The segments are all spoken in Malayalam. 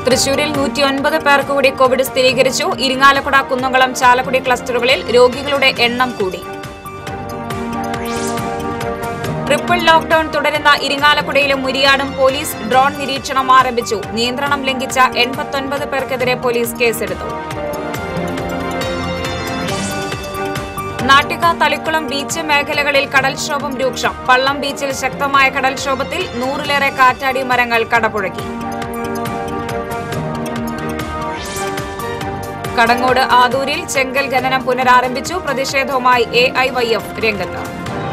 തൃശൂരിൽ നൂറ്റിയൊൻപത് പേർക്ക് കൂടി കോവിഡ് സ്ഥിരീകരിച്ചു ഇരിങ്ങാലക്കുട കുന്നംകുളം ചാലക്കുടി ക്ലസ്റ്ററുകളിൽ രോഗികളുടെ എണ്ണം കൂടി ട്രിപ്പിൾ ലോക്ഡൌൺ തുടരുന്ന ഇരിങ്ങാലക്കുടയിലും മുരിയാടും പോലീസ് ഡ്രോൺ നിരീക്ഷണം ആരംഭിച്ചു നിയന്ത്രണം ലംഘിച്ച എൺപത്തൊൻപത് പേർക്കെതിരെ പോലീസ് കേസെടുത്തു നാട്ടിക തളിക്കുളം ബീച്ച് മേഖലകളിൽ കടൽക്ഷോഭം രൂക്ഷം പള്ളം ബീച്ചിൽ ശക്തമായ കടൽക്ഷോഭത്തിൽ നൂറിലേറെ കാറ്റാടി മരങ്ങൾ കടപുഴക്കി കടങ്ങോട് ആദൂരിൽ ചെങ്കൽ ഖനനം പുനരാരംഭിച്ചു പ്രതിഷേധവുമായി എ ഐ വൈ എഫ് രംഗത്ത്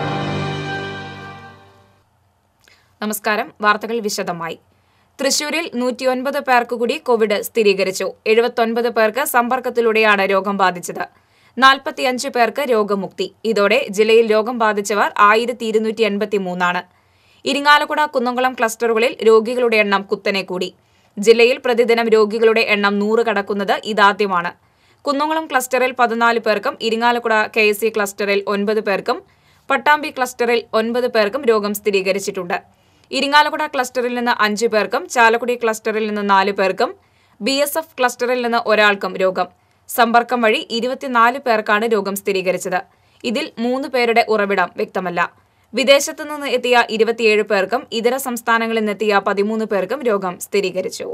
നമസ്കാരം വാർത്തകൾ വിശദമായി തൃശൂരിൽ നൂറ്റിയൊൻപത് പേർക്ക് കൂടി കോവിഡ് സ്ഥിരീകരിച്ചു എഴുപത്തൊൻപത് പേർക്ക് സമ്പർക്കത്തിലൂടെയാണ് രോഗം ബാധിച്ചത് നാൽപ്പത്തിയഞ്ച് പേർക്ക് രോഗമുക്തി ഇതോടെ ജില്ലയിൽ രോഗം ബാധിച്ചവർ ആയിരത്തി ഇരുന്നൂറ്റി എൺപത്തി മൂന്നാണ് ഇരിങ്ങാലക്കുട കുന്നംകുളം ക്ലസ്റ്ററുകളിൽ രോഗികളുടെ എണ്ണം കുത്തനെ കൂടി ജില്ലയിൽ പ്രതിദിനം രോഗികളുടെ എണ്ണം നൂറ് കടക്കുന്നത് ഇതാദ്യമാണ് കുന്നംകുളം ക്ലസ്റ്ററിൽ പതിനാല് പേർക്കും ഇരിങ്ങാലക്കുട കെ എസ് സി ക്ലസ്റ്ററിൽ ഒൻപത് പേർക്കും പട്ടാമ്പി ക്ലസ്റ്ററിൽ ഒൻപത് പേർക്കും രോഗം സ്ഥിരീകരിച്ചിട്ടുണ്ട് ഇരിങ്ങാലക്കുട ക്ലസ്റ്ററിൽ നിന്ന് അഞ്ച് പേർക്കും ചാലക്കുടി ക്ലസ്റ്ററിൽ നിന്ന് നാല് പേർക്കും ബി എസ് എഫ് ക്ലസ്റ്ററിൽ നിന്ന് ഒരാൾക്കും രോഗം സമ്പർക്കം വഴി ഇരുപത്തിനാല് പേർക്കാണ് രോഗം സ്ഥിരീകരിച്ചത് ഇതിൽ മൂന്ന് പേരുടെ ഉറവിടം വ്യക്തമല്ല വിദേശത്തു നിന്ന് എത്തിയ ഇരുപത്തിയേഴ് പേർക്കും ഇതര സംസ്ഥാനങ്ങളിൽ നിന്നെത്തിയ പതിമൂന്ന് പേർക്കും രോഗം സ്ഥിരീകരിച്ചു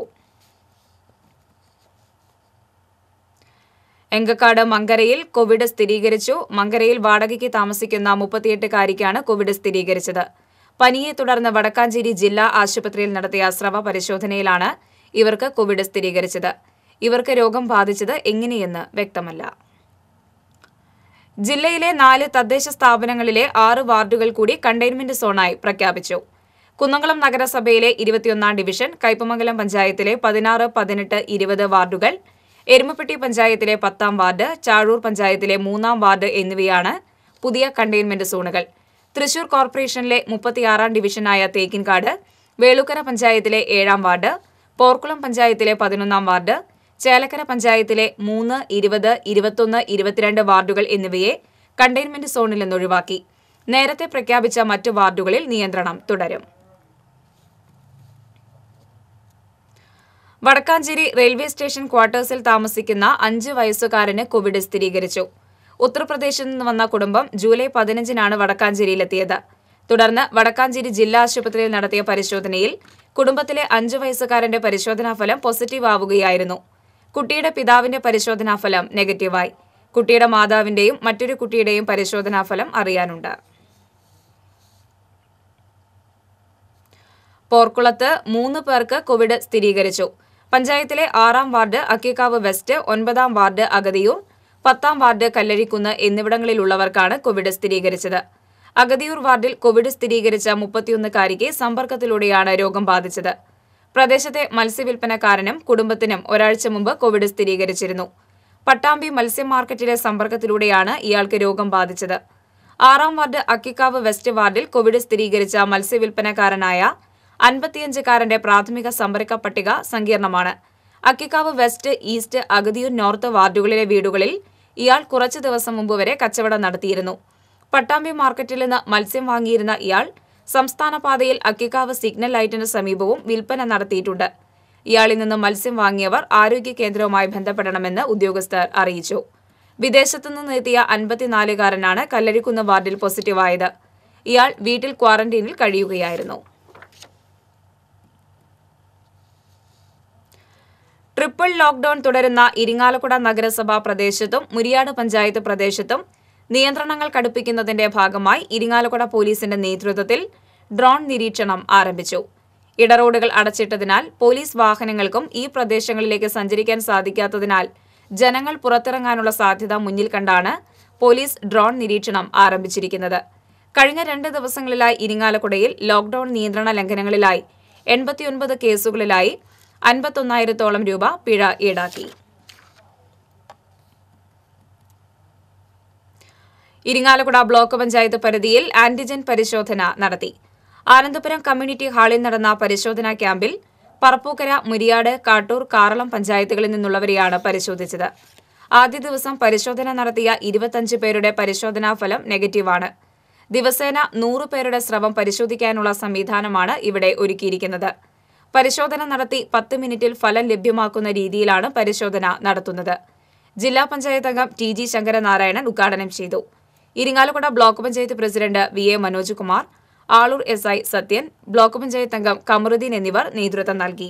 എങ്കക്കാട് മങ്കരയിൽ കോവിഡ് സ്ഥിരീകരിച്ചു മങ്കരയിൽ വാടകയ്ക്ക് താമസിക്കുന്ന മുപ്പത്തിയെട്ടുകാരിക്കാണ് കോവിഡ് സ്ഥിരീകരിച്ചത് പനിയെ തുടർന്ന് വടക്കാഞ്ചേരി ജില്ലാ ആശുപത്രിയിൽ നടത്തിയ സ്രവ പരിശോധനയിലാണ് ഇവർക്ക് കോവിഡ് സ്ഥിരീകരിച്ചത് ഇവർക്ക് രോഗം ബാധിച്ചത് എങ്ങനെയെന്ന് വ്യക്തമല്ല ജില്ലയിലെ നാല് തദ്ദേശ സ്ഥാപനങ്ങളിലെ ആറ് വാർഡുകൾ കൂടി കണ്ടെയ്ൻമെന്റ് സോണായി പ്രഖ്യാപിച്ചു കുന്നംകുളം നഗരസഭയിലെ ഇരുപത്തിയൊന്നാം ഡിവിഷൻ കയ്പമംഗലം പഞ്ചായത്തിലെ പതിനാറ് പതിനെട്ട് ഇരുപത് വാർഡുകൾ എരുമപ്പെട്ടി പഞ്ചായത്തിലെ പത്താം വാർഡ് ചാഴൂർ പഞ്ചായത്തിലെ മൂന്നാം വാർഡ് എന്നിവയാണ് പുതിയ കണ്ടെയ്ൻമെന്റ് സോണുകൾ തൃശൂർ കോർപ്പറേഷനിലെ മുപ്പത്തിയാറാം ഡിവിഷനായ തേക്കിൻകാട് വേളുക്കര പഞ്ചായത്തിലെ ഏഴാം വാർഡ് പോർക്കുളം പഞ്ചായത്തിലെ പതിനൊന്നാം വാർഡ് ചേലക്കര പഞ്ചായത്തിലെ മൂന്ന് ഇരുപത് ഇരുപത്തൊന്ന് ഇരുപത്തിരണ്ട് വാർഡുകൾ എന്നിവയെ കണ്ടെയ്ൻമെന്റ് സോണിൽ നിന്ന് ഒഴിവാക്കി നേരത്തെ പ്രഖ്യാപിച്ച മറ്റു വാർഡുകളിൽ നിയന്ത്രണം തുടരും വടക്കാഞ്ചേരി റെയിൽവേ സ്റ്റേഷൻ ക്വാർട്ടേഴ്സിൽ താമസിക്കുന്ന അഞ്ച് വയസ്സുകാരന് കോവിഡ് സ്ഥിരീകരിച്ചു ഉത്തർപ്രദേശിൽ നിന്ന് വന്ന കുടുംബം ജൂലൈ പതിനഞ്ചിനാണ് വടക്കാഞ്ചേരിയിലെത്തിയത് തുടർന്ന് വടക്കാഞ്ചേരി ജില്ലാ ആശുപത്രിയിൽ നടത്തിയ പരിശോധനയിൽ കുടുംബത്തിലെ അഞ്ചു വയസ്സുകാരന്റെ പരിശോധനാഫലം പോസിറ്റീവ് ആവുകയായിരുന്നു കുട്ടിയുടെ പിതാവിന്റെ പരിശോധനാഫലം നെഗറ്റീവായി കുട്ടിയുടെ മാതാവിന്റെയും മറ്റൊരു കുട്ടിയുടെയും പരിശോധനാഫലം അറിയാനുണ്ട് പോർക്കുളത്ത് മൂന്ന് പേർക്ക് കോവിഡ് സ്ഥിരീകരിച്ചു പഞ്ചായത്തിലെ ആറാം വാർഡ് അക്കിക്കാവ് വെസ്റ്റ് ഒൻപതാം വാർഡ് അഗതിയൂർ പത്താം വാർഡ് കല്ലഴിക്കുന്ന് എന്നിവിടങ്ങളിലുള്ളവർക്കാണ് കോവിഡ് സ്ഥിരീകരിച്ചത് അഗതിയൂർ വാർഡിൽ കോവിഡ് സ്ഥിരീകരിച്ച മുപ്പത്തിയൊന്നുകാരിക്ക് സമ്പർക്കത്തിലൂടെയാണ് രോഗം ബാധിച്ചത് പ്രദേശത്തെ മത്സ്യവിൽപ്പനക്കാരനും കുടുംബത്തിനും ഒരാഴ്ച മുമ്പ് കോവിഡ് സ്ഥിരീകരിച്ചിരുന്നു പട്ടാമ്പി മത്സ്യ മാർക്കറ്റിലെ സമ്പർക്കത്തിലൂടെയാണ് ഇയാൾക്ക് രോഗം ബാധിച്ചത് ആറാം വാർഡ് അക്കിക്കാവ് വെസ്റ്റ് വാർഡിൽ കോവിഡ് സ്ഥിരീകരിച്ച മത്സ്യവിൽപ്പനക്കാരനായ അൻപത്തിയഞ്ചുകാരന്റെ പ്രാഥമിക സമ്പർക്ക പട്ടിക സങ്കീർണമാണ് Akkikavu west east Agathiyur north വാർഡുകളിലെ വീടുകളിൽ ഇയാൾ കുറച്ചു ദിവസം മുമ്പ് വരെ കച്ചവടം നടത്തിയിരുന്നു പട്ടാമ്പി മാർക്കറ്റിൽ നിന്ന് മത്സ്യം വാങ്ങിയിരുന്ന ഇയാൾ സംസ്ഥാന പാതയിൽ അക്കിക്കാവ് സിഗ്നൽ ലൈറ്റിന് സമീപവും വിൽപ്പന നടത്തിയിട്ടുണ്ട് ഇയാളിൽ നിന്ന് മത്സ്യം വാങ്ങിയവർ ആരോഗ്യ കേന്ദ്രവുമായി ബന്ധപ്പെടണമെന്ന് ഉദ്യോഗസ്ഥർ അറിയിച്ചു വിദേശത്തു നിന്ന് എത്തിയ അൻപത്തിനാലുകാരനാണ് കല്ലരിക്കുന്ന് വാർഡിൽ പോസിറ്റീവായത് ഇയാൾ വീട്ടിൽ ക്വാറന്റീനിൽ കഴിയുകയായിരുന്നു ട്രിപ്പിൾ ലോക്ഡൌൺ തുടരുന്ന ഇരിങ്ങാലക്കുട നഗരസഭ പ്രദേശത്തും മുരിയാട് പഞ്ചായത്ത് പ്രദേശത്തും നിയന്ത്രണങ്ങൾ കടുപ്പിക്കുന്നതിന്റെ ഭാഗമായി ഇരിങ്ങാലക്കുട പോലീസിന്റെ നേതൃത്വത്തിൽ ഡ്രോൺ നിരീക്ഷണം ആരംഭിച്ചു ഇടറോഡുകൾ അടച്ചിട്ടതിനാൽ പോലീസ് വാഹനങ്ങൾക്കും ഈ പ്രദേശങ്ങളിലേക്ക് സഞ്ചരിക്കാൻ സാധിക്കാത്തതിനാൽ ജനങ്ങൾ പുറത്തിറങ്ങാനുള്ള സാധ്യത മുന്നിൽ കണ്ടാണ് പോലീസ് ഡ്രോൺ നിരീക്ഷണം ആരംഭിച്ചിരിക്കുന്നത് കഴിഞ്ഞ രണ്ട് ദിവസങ്ങളിലായി ഇരിങ്ങാലക്കുടയിൽ ലോക്ഡൌൺ നിയന്ത്രണ ലംഘനങ്ങളിലായി എൺപത്തിയൊൻപത് കേസുകളിലായി അൻപത്തൊന്നായിരത്തോളം രൂപ പിഴ ഈടാക്കി ഇരിങ്ങാലക്കുട ബ്ലോക്ക് പഞ്ചായത്ത് പരിധിയിൽ ആന്റിജൻ പരിശോധന നടത്തി ആനന്ദപുരം കമ്മ്യൂണിറ്റി ഹാളിൽ നടന്ന പരിശോധനാ ക്യാമ്പിൽ പറപ്പൂക്കര മുരിയാട് കാട്ടൂർ കാറളം പഞ്ചായത്തുകളിൽ നിന്നുള്ളവരെയാണ് പരിശോധിച്ചത് ആദ്യ ദിവസം പരിശോധന നടത്തിയ ഇരുപത്തഞ്ച് പേരുടെ പരിശോധനാ ഫലം നെഗറ്റീവാണ് ദിവസേന നൂറ് പേരുടെ സ്രവം പരിശോധിക്കാനുള്ള സംവിധാനമാണ് ഇവിടെ ഒരുക്കിയിരിക്കുന്നത് പരിശോധന നടത്തി പത്ത് മിനിറ്റിൽ ഫലം ലഭ്യമാക്കുന്ന രീതിയിലാണ് പരിശോധന നടത്തുന്നത് ജില്ലാ പഞ്ചായത്ത് അംഗം ടി ജി ശങ്കരനാരായണൻ ഉദ്ഘാടനം ചെയ്തു Irinjalakuda block panchayat president V A Manoj Kumar Aloor S I Sathyan block panchayat അംഗം കമറുദ്ദീൻ എന്നിവർ നേതൃത്വം നൽകി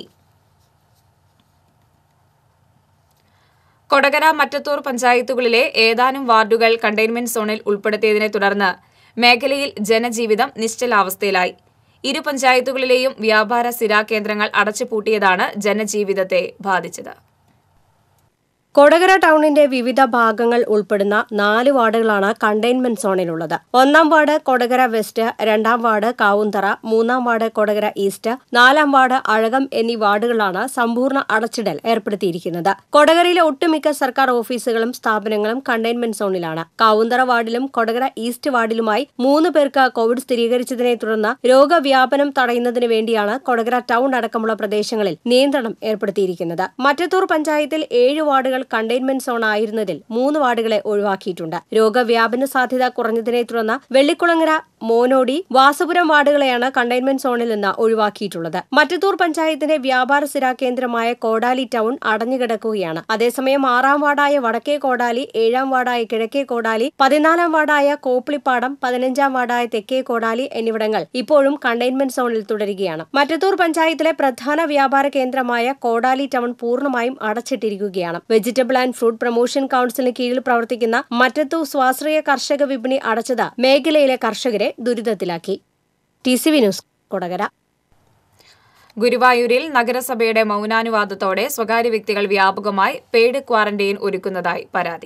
കൊടകര മറ്റത്തൂർ പഞ്ചായത്തുകളിലെ ഏതാനും വാർഡുകൾ കണ്ടെയ്ൻമെന്റ് സോണിൽ ഉൾപ്പെടുത്തിയതിനെ തുടർന്ന് മേഖലയിൽ ജനജീവിതം നിശ്ചലാവസ്ഥയിലായി ഇരു പഞ്ചായത്തുകളിലെയും വ്യാപാര സ്ഥിരാ കേന്ദ്രങ്ങൾ അടച്ചുപൂട്ടിയതാണ് ജനജീവിതത്തെ ബാധിച്ചത് കൊടകര ടൗണിന്റെ വിവിധ ഭാഗങ്ങൾ ഉൾപ്പെടുന്ന നാല് വാർഡുകളാണ് കണ്ടെയ്ൻമെന്റ് സോണിലുള്ളത് ഒന്നാം വാർഡ് കൊടകര വെസ്റ്റ് രണ്ടാം വാർഡ് കാവുന്തറ മൂന്നാം വാർഡ് കൊടകര ഈസ്റ്റ് നാലാം വാർഡ് അഴകം എന്നീ വാർഡുകളാണ് സമ്പൂർണ്ണ അടച്ചിടൽ ഏർപ്പെടുത്തിയിരിക്കുന്നത് കൊടകരയിലെ ഒട്ടുമിക്ക സർക്കാർ ഓഫീസുകളും സ്ഥാപനങ്ങളും കണ്ടെയ്ൻമെന്റ് സോണിലാണ് കാവുന്തറ വാർഡിലും കൊടകര ഈസ്റ്റ് വാർഡിലുമായി മൂന്ന് പേർക്ക് കോവിഡ് സ്ഥിരീകരിച്ചതിനെ തുടർന്ന് രോഗവ്യാപനം തടയുന്നതിന് വേണ്ടിയാണ് കൊടകര ടൗൺ അടക്കമുള്ള പ്രദേശങ്ങളിൽ നിയന്ത്രണം ഏർപ്പെടുത്തിയിരിക്കുന്നത് മറ്റത്തൂർ പഞ്ചായത്തിൽ ഏഴ് വാർഡുകൾ കണ്ടെയ്ൻമെന്റ് സോൺ ആയിരുന്നതിൽ മൂന്ന് വാർഡുകളെ ഒഴിവാക്കിയിട്ടുണ്ട് രോഗവ്യാപന സാധ്യത കുറഞ്ഞതിനെ തുടർന്ന് വെള്ളിക്കുളങ്ങര മോനോടി വാസപുരം വാർഡുകളെയാണ് കണ്ടെയ്ൻമെന്റ് സോണിൽ നിന്ന് ഒഴിവാക്കിയിട്ടുള്ളത് മറ്റത്തൂർ പഞ്ചായത്തിന്റെ വ്യാപാര സ്ഥിരാ കേന്ദ്രമായ കോടാലി ടൗൺ അടഞ്ഞുകിടക്കുകയാണ് അതേസമയം ആറാം വാർഡായ വടക്കേ കോടാലി ഏഴാം വാർഡായ കിഴക്കേ കോടാലി പതിനാലാം വാർഡായ കോപ്പിളിപ്പാടം പതിനഞ്ചാം വാർഡായ തെക്കേ കോടാലി എന്നിവിടങ്ങൾ ഇപ്പോഴും കണ്ടെയ്ൻമെന്റ് സോണിൽ തുടരുകയാണ് മറ്റത്തൂർ പഞ്ചായത്തിലെ പ്രധാന വ്യാപാര കേന്ദ്രമായ കോടാലി ടൗൺ പൂർണ്ണമായും അടച്ചിട്ടിരിക്കുകയാണ് വെജിറ്റബിൾ ആൻഡ് ഫ്രൂട്ട് പ്രൊമോഷൻ കൌൺസിലിന് കീഴിൽ പ്രവർത്തിക്കുന്ന മറ്റത്തൂർ സ്വാശ്രയ കർഷക വിപണി അടച്ചത് മേഖലയിലെ കർഷകരെ ദുരിതത്തിലാക്കി T C V news Kodakara ഗുരുവായൂരിൽ നഗരസഭയുടെ മൗനാനുവാദത്തോടെ സ്വകാര്യ വ്യക്തികൾ വ്യാപകമായി പെയ്ഡ് ക്വാറന്റൈൻ ഒരുക്കുന്നതായി പരാതി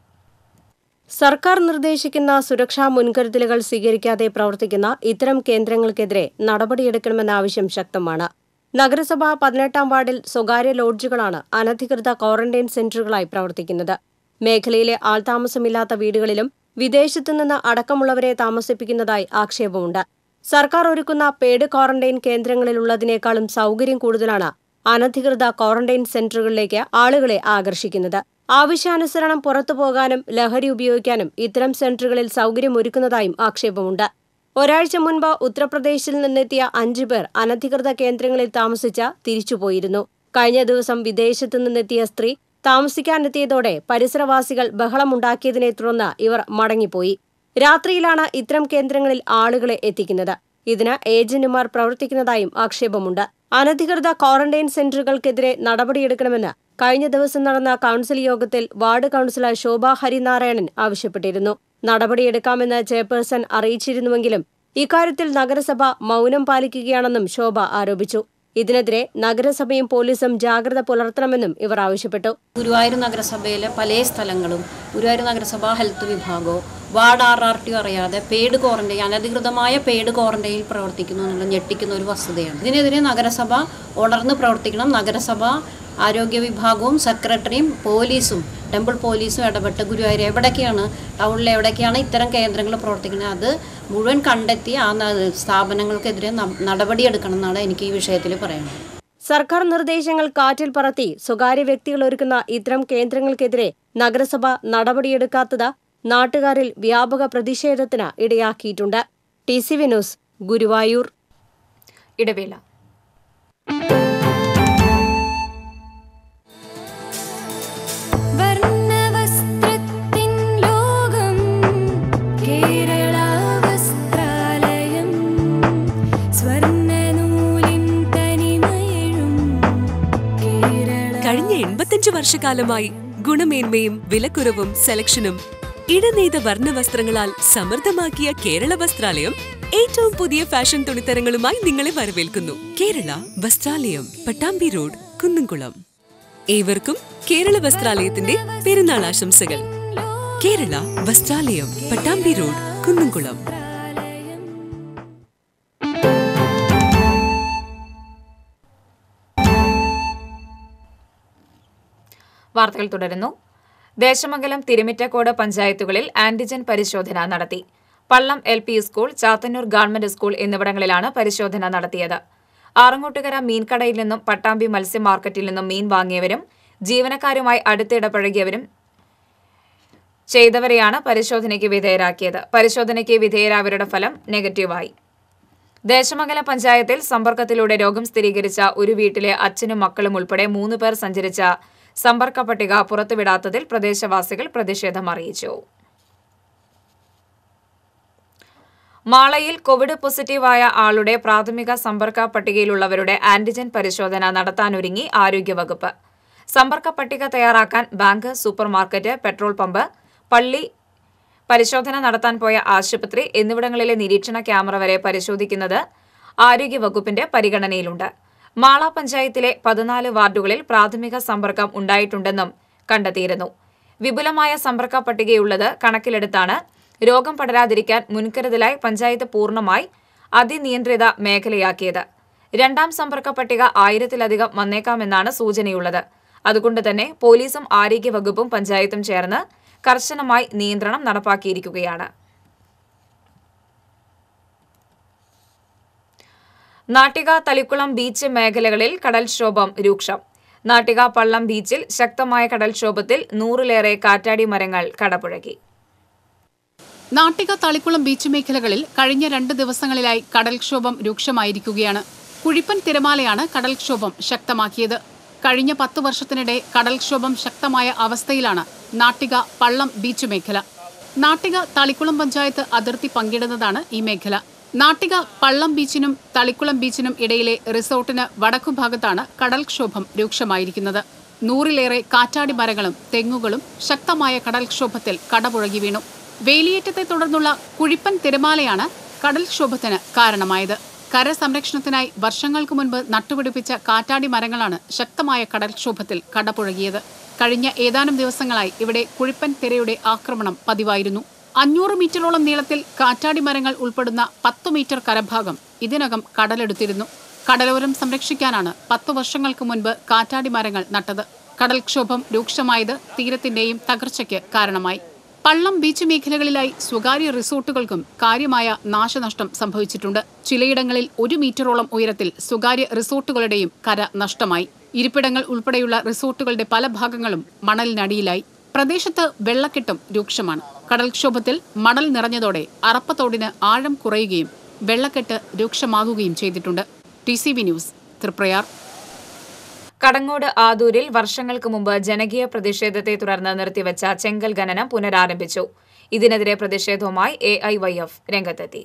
സർക്കാർ നിർദ്ദേശിക്കുന്ന സുരക്ഷാ മുൻകരുതലുകൾ സ്വീകരിക്കാതെ പ്രവർത്തിക്കുന്ന ഇത്തരം കേന്ദ്രങ്ങൾക്കെതിരെ നടപടിയെടുക്കണമെന്ന ആവശ്യം ശക്തമാണ് നഗരസഭ പതിനെട്ടാം വാർഡിൽ സ്വകാര്യ ലോഡ്ജുകളാണ് അനധികൃത ക്വാറന്റൈൻ സെന്ററുകളായി പ്രവർത്തിക്കുന്നത് മേഖലയിലെ ആൾതാമസമില്ലാത്ത വീടുകളിലും വിദേശത്തു നിന്ന് അടക്കമുള്ളവരെ താമസിപ്പിക്കുന്നതായി ആക്ഷേപമുണ്ട് സർക്കാർ ഒരുക്കുന്ന പെയ്ഡ് ക്വാറന്റൈൻ കേന്ദ്രങ്ങളിലുള്ളതിനേക്കാളും സൗകര്യം കൂടുതലാണ് അനധികൃത ക്വാറന്റൈൻ സെന്ററുകളിലേക്ക് ആളുകളെ ആകർഷിക്കുന്നത് ആവശ്യാനുസരണം പുറത്തു പോകാനും ലഹരി ഉപയോഗിക്കാനും ഇത്തരം സെന്ററുകളിൽ സൗകര്യമൊരുക്കുന്നതായും ആക്ഷേപമുണ്ട് ഒരാഴ്ച മുൻപ് ഉത്തർപ്രദേശിൽ നിന്നെത്തിയ അഞ്ചു പേർ അനധികൃത കേന്ദ്രങ്ങളിൽ താമസിച്ച തിരിച്ചുപോയിരുന്നു കഴിഞ്ഞ ദിവസം വിദേശത്തു നിന്നെത്തിയ സ്ത്രീ താമസിക്കാനെത്തിയതോടെ പരിസരവാസികൾ ബഹളമുണ്ടാക്കിയതിനെ തുടർന്ന് ഇവർ മടങ്ങിപ്പോയി രാത്രിയിലാണ് ഇത്തരം കേന്ദ്രങ്ങളിൽ ആളുകളെ എത്തിക്കുന്നത് ഇതിന് ഏജന്റുമാർ പ്രവർത്തിക്കുന്നതായും ആക്ഷേപമുണ്ട് അനധികൃത ക്വാറന്റൈൻ സെന്ററുകൾക്കെതിരെ നടപടിയെടുക്കണമെന്ന് കഴിഞ്ഞ ദിവസം നടന്ന കൌൺസിൽ യോഗത്തിൽ വാർഡ് കൌൺസിലർ ശോഭ ഹരിനാരായണൻ ആവശ്യപ്പെട്ടിരുന്നു നടപടിയെടുക്കാമെന്ന് ചെയർപേഴ്സൺ അറിയിച്ചിരുന്നുവെങ്കിലും ഇക്കാര്യത്തിൽ നഗരസഭ മൗനം പാലിക്കുകയാണെന്നും ശോഭ ആരോപിച്ചു ഇതിനെതിരെ നഗരസഭയും പോലീസും ജാഗ്രത പുലർത്തണമെന്നും ഇവർ ആവശ്യപ്പെട്ടു ഗുരുവായൂർ നഗരസഭയിലെ പല സ്ഥലങ്ങളും ഗുരുവായൂർ നഗരസഭ ഹെൽത്ത് വിഭാഗവും വാർഡ് ആർ ആർ ടി അറിയാതെ പെയ്ഡ് ക്വാറന്റൈൻ അനധികൃതമായ പെയ്ഡ് ക്വാറന്റൈനിൽ പ്രവർത്തിക്കുന്നു എന്നുള്ള ഞെട്ടിക്കുന്ന ഒരു വസ്തുതയാണ് ഇതിനെതിരെ നഗരസഭ ഉണർന്ന് പ്രവർത്തിക്കണം നഗരസഭ ആരോഗ്യ വിഭാഗവും സെക്രട്ടറിയും പോലീസും ടെമ്പിൾ പോലീസും ഇടപെട്ട് ഗുരുവായൂർ എവിടേക്കാണ് ടൗണിൽ എവിടേക്കാണ് ഇത്തരം കേന്ദ്രങ്ങൾ പ്രവർത്തിക്കുന്നത് അത് മുഴുവൻ കണ്ടെത്തി ആ ന- സ്ഥാപനങ്ങൾക്കെതിരെ ന- നടപടിയെടുക്കണം എന്നാണ് എനിക്ക് ഈ വിഷയത്തിൽ പറയാനുള്ളത് സർക്കാർ നിർദ്ദേശങ്ങൾ കാറ്റിൽ പറത്തി സ്വകാര്യ വ്യക്തികൾ ഒരുക്കുന്ന ഇത്തരം കേന്ദ്രങ്ങൾക്കെതിരെ നഗരസഭ നടപടിയെടുക്കാത്തത് നാട്ടുകാരിൽ വ്യാപക പ്രതിഷേധത്തിന് ഇടയാക്കിയിട്ടുണ്ട് T C V news Guruvayur ഇടവേള വർണ്ണവസ്ത്രത്തിൻ ലോകം കേരള വസ്ത്രാലയം സ്വർണ്ണനൂലിൻ തനിമയഴും കേരള കഴിഞ്ഞ എൺപത്തഞ്ച് വർഷക്കാലമായി ഗുണമേന്മയും വിലക്കുറവും സെലക്ഷനും ഇടനെയ്ത വർണ്ണവസ്ത്രങ്ങളാൽ സമൃദ്ധമാക്കിയ കേരള വസ്ത്രാലയം ഏറ്റവും പുതിയ ഫാഷൻ തുണിത്തരങ്ങളുമായി നിങ്ങളെ വരവേൽക്കുന്നു കേരള വസ്ത്രാലയം പട്ടാമ്പി റോഡ് കുന്നംകുളം ഏവർക്കും കേരള വസ്ത്രാലയത്തിന്റെ പെരുന്നാൾ ആശംസകൾ കേരള വസ്ത്രാലയം പട്ടാമ്പി റോഡ് കുന്നംകുളം വാർത്തകൾ തുടരുന്നു ദേശമംഗലം തിരുമിറ്റക്കോട് പഞ്ചായത്തുകളിൽ ആന്റിജൻ പരിശോധന നടത്തി Pallam L P school Chathannur government school എന്നിവിടങ്ങളിലാണ് പരിശോധന നടത്തിയത് ആറങ്ങോട്ടുകര മീൻകടയിൽ നിന്നും പട്ടാമ്പി മത്സ്യ മാർക്കറ്റിൽ നിന്നും മീൻ വാങ്ങിയവരും ജീവനക്കാരുമായി അടുത്തിടപഴകിയവരും ചെയ്തവരെയാണ് പരിശോധനയ്ക്ക് വിധേയരാക്കിയത് പരിശോധനയ്ക്ക് വിധേയരായവരുടെ ഫലം നെഗറ്റീവായി ദേശമംഗല പഞ്ചായത്തിൽ സമ്പർക്കത്തിലൂടെ രോഗം സ്ഥിരീകരിച്ച ഒരു വീട്ടിലെ അച്ഛനും മക്കളും ഉൾപ്പെടെ മൂന്ന് പേർ സഞ്ചരിച്ച സമ്പർക്ക പട്ടിക പുറത്തുവിടാത്തതിൽ പ്രദേശവാസികൾ പ്രതിഷേധം അറിയിച്ചു മാളയിൽ കോവിഡ് പോസിറ്റീവായ ആളുടെ പ്രാഥമിക സമ്പർക്ക പട്ടികയിലുള്ളവരുടെ ആന്റിജൻ പരിശോധന നടത്താനൊരുങ്ങി ആരോഗ്യവകുപ്പ് സമ്പർക്ക പട്ടിക തയ്യാറാക്കാൻ ബാങ്ക് സൂപ്പർമാർക്കറ്റ് പെട്രോൾ പമ്പ് പള്ളി പരിശോധന നടത്താൻ പോയ ആശുപത്രി എന്നിവിടങ്ങളിലെ നിരീക്ഷണ ക്യാമറ വരെ പരിശോധിക്കുന്നത് ആരോഗ്യവകുപ്പിന്റെ പരിഗണനയിലുണ്ട് മാള പഞ്ചായത്തിലെ പതിനാല് വാർഡുകളിൽ പ്രാഥമിക സമ്പർക്കം ഉണ്ടായിട്ടുണ്ടെന്നും കണ്ടെത്തിയിരുന്നു വിപുലമായ സമ്പർക്ക പട്ടികയുള്ളത് കണക്കിലെടുത്താണ് രോഗം പടരാതിരിക്കാൻ മുൻകരുതലായി പഞ്ചായത്ത് പൂർണ്ണമായി അതിനിയന്ത്രിത മേഖലയാക്കിയത് രണ്ടാം സമ്പർക്ക പട്ടിക ആയിരത്തിലധികം വന്നേക്കാമെന്നാണ് സൂചനയുള്ളത് അതുകൊണ്ട് തന്നെ പോലീസും ആരോഗ്യവകുപ്പും പഞ്ചായത്തും ചേർന്ന് കർശനമായി നിയന്ത്രണം നടപ്പാക്കിയിരിക്കുകയാണ് നാട്ടിക തളിക്കുളം ബീച്ച് മേഖലകളിൽ കടൽക്ഷോഭം രൂക്ഷം നാട്ടിക പള്ളം ബീച്ചിൽ ശക്തമായ കടൽക്ഷോഭത്തിൽ നൂറിലേറെ കാറ്റാടി മരങ്ങൾ കടപുഴകി നാട്ടിക തളിക്കുളം ബീച്ച് മേഖലകളിൽ കഴിഞ്ഞ രണ്ട് ദിവസങ്ങളിലായി കടൽക്ഷോഭം രൂക്ഷമായിരിക്കുകയാണ് കുഴിപ്പൻ തിരമാലയാണ് കടൽക്ഷോഭം ശക്തമാക്കിയത് കഴിഞ്ഞ പത്ത് വർഷത്തിനിടെ കടൽക്ഷോഭം ശക്തമായ അവസ്ഥയിലാണ് നാട്ടിക പള്ളം ബീച്ച് മേഖല നാട്ടിക തളിക്കുളം പഞ്ചായത്ത് അതിർത്തി പങ്കിടുന്നതാണ് ഈ മേഖല നാട്ടിക പള്ളം ബീച്ചിനും തളിക്കുളം ബീച്ചിനും ഇടയിലെ റിസോർട്ടിന് വടക്കുഭാഗത്താണ് കടൽക്ഷോഭം രൂക്ഷമായിരിക്കുന്നത് നൂറിലേറെ കാറ്റാടി മരങ്ങളും തെങ്ങുകളും ശക്തമായ കടൽക്ഷോഭത്തിൽ കടപുഴകി വീണു വേലിയേറ്റത്തെ തുടർന്നുള്ള കുഴിപ്പൻ തിരമാലയാണ് കടൽക്ഷോഭത്തിന് കാരണമായത് കര സംരക്ഷണത്തിനായി വർഷങ്ങൾക്ക് മുൻപ് നട്ടുപിടിപ്പിച്ച കാറ്റാടി മരങ്ങളാണ് ശക്തമായ കടൽക്ഷോഭത്തിൽ കടപുഴകിയത് കഴിഞ്ഞ ഏതാനും ദിവസങ്ങളായി ഇവിടെ കുഴിപ്പൻ തിരയുടെ ആക്രമണം പതിവായിരുന്നു അഞ്ഞൂറ് മീറ്ററോളം നീളത്തിൽ കാറ്റാടി മരങ്ങൾ ഉൾപ്പെടുന്ന പത്തു മീറ്റർ കരഭാഗം ഇതിനകം കടലെടുത്തിരുന്നു കടലോരം സംരക്ഷിക്കാനാണ് പത്തു വർഷങ്ങൾക്ക് മുൻപ് കാറ്റാടി മരങ്ങൾ നട്ടത് കടൽക്ഷോഭം രൂക്ഷമായത് തീരത്തിന്റെയും തകർച്ചയ്ക്ക് കാരണമായി പള്ളം ബീച്ച് മേഖലകളിലായി സ്വകാര്യ റിസോർട്ടുകൾക്കും കാര്യമായ നാശനഷ്ടം സംഭവിച്ചിട്ടുണ്ട് ചിലയിടങ്ങളിൽ ഒരു മീറ്ററോളം ഉയരത്തിൽ സ്വകാര്യ റിസോർട്ടുകളുടെയും കര നഷ്ടമായി ഇരിപ്പിടങ്ങൾ ഉൾപ്പെടെയുള്ള റിസോർട്ടുകളുടെ പല ഭാഗങ്ങളും മണലിനടിയിലായി പ്രദേശത്ത് വെള്ളക്കെട്ടും രൂക്ഷമാണ് കടൽക്ഷോഭത്തിൽ മണൽ നിറഞ്ഞതോടെ അറപ്പത്തോടിന് ആഴം കുറയുകയും വെള്ളക്കെട്ട് രൂക്ഷമാകുകയും ചെയ്തിട്ടുണ്ട് T C B news Triprayar Kadangode ആദൂരിൽ വർഷങ്ങൾക്ക് മുമ്പ് ജനകീയ പ്രതിഷേധത്തെ തുടർന്ന് നിർത്തിവച്ച ചെങ്കൽ ഖനനം പുനരാരംഭിച്ചു ഇതിനെതിരെ പ്രതിഷേധവുമായി എ ഐ വൈ എഫ് രംഗത്തെത്തി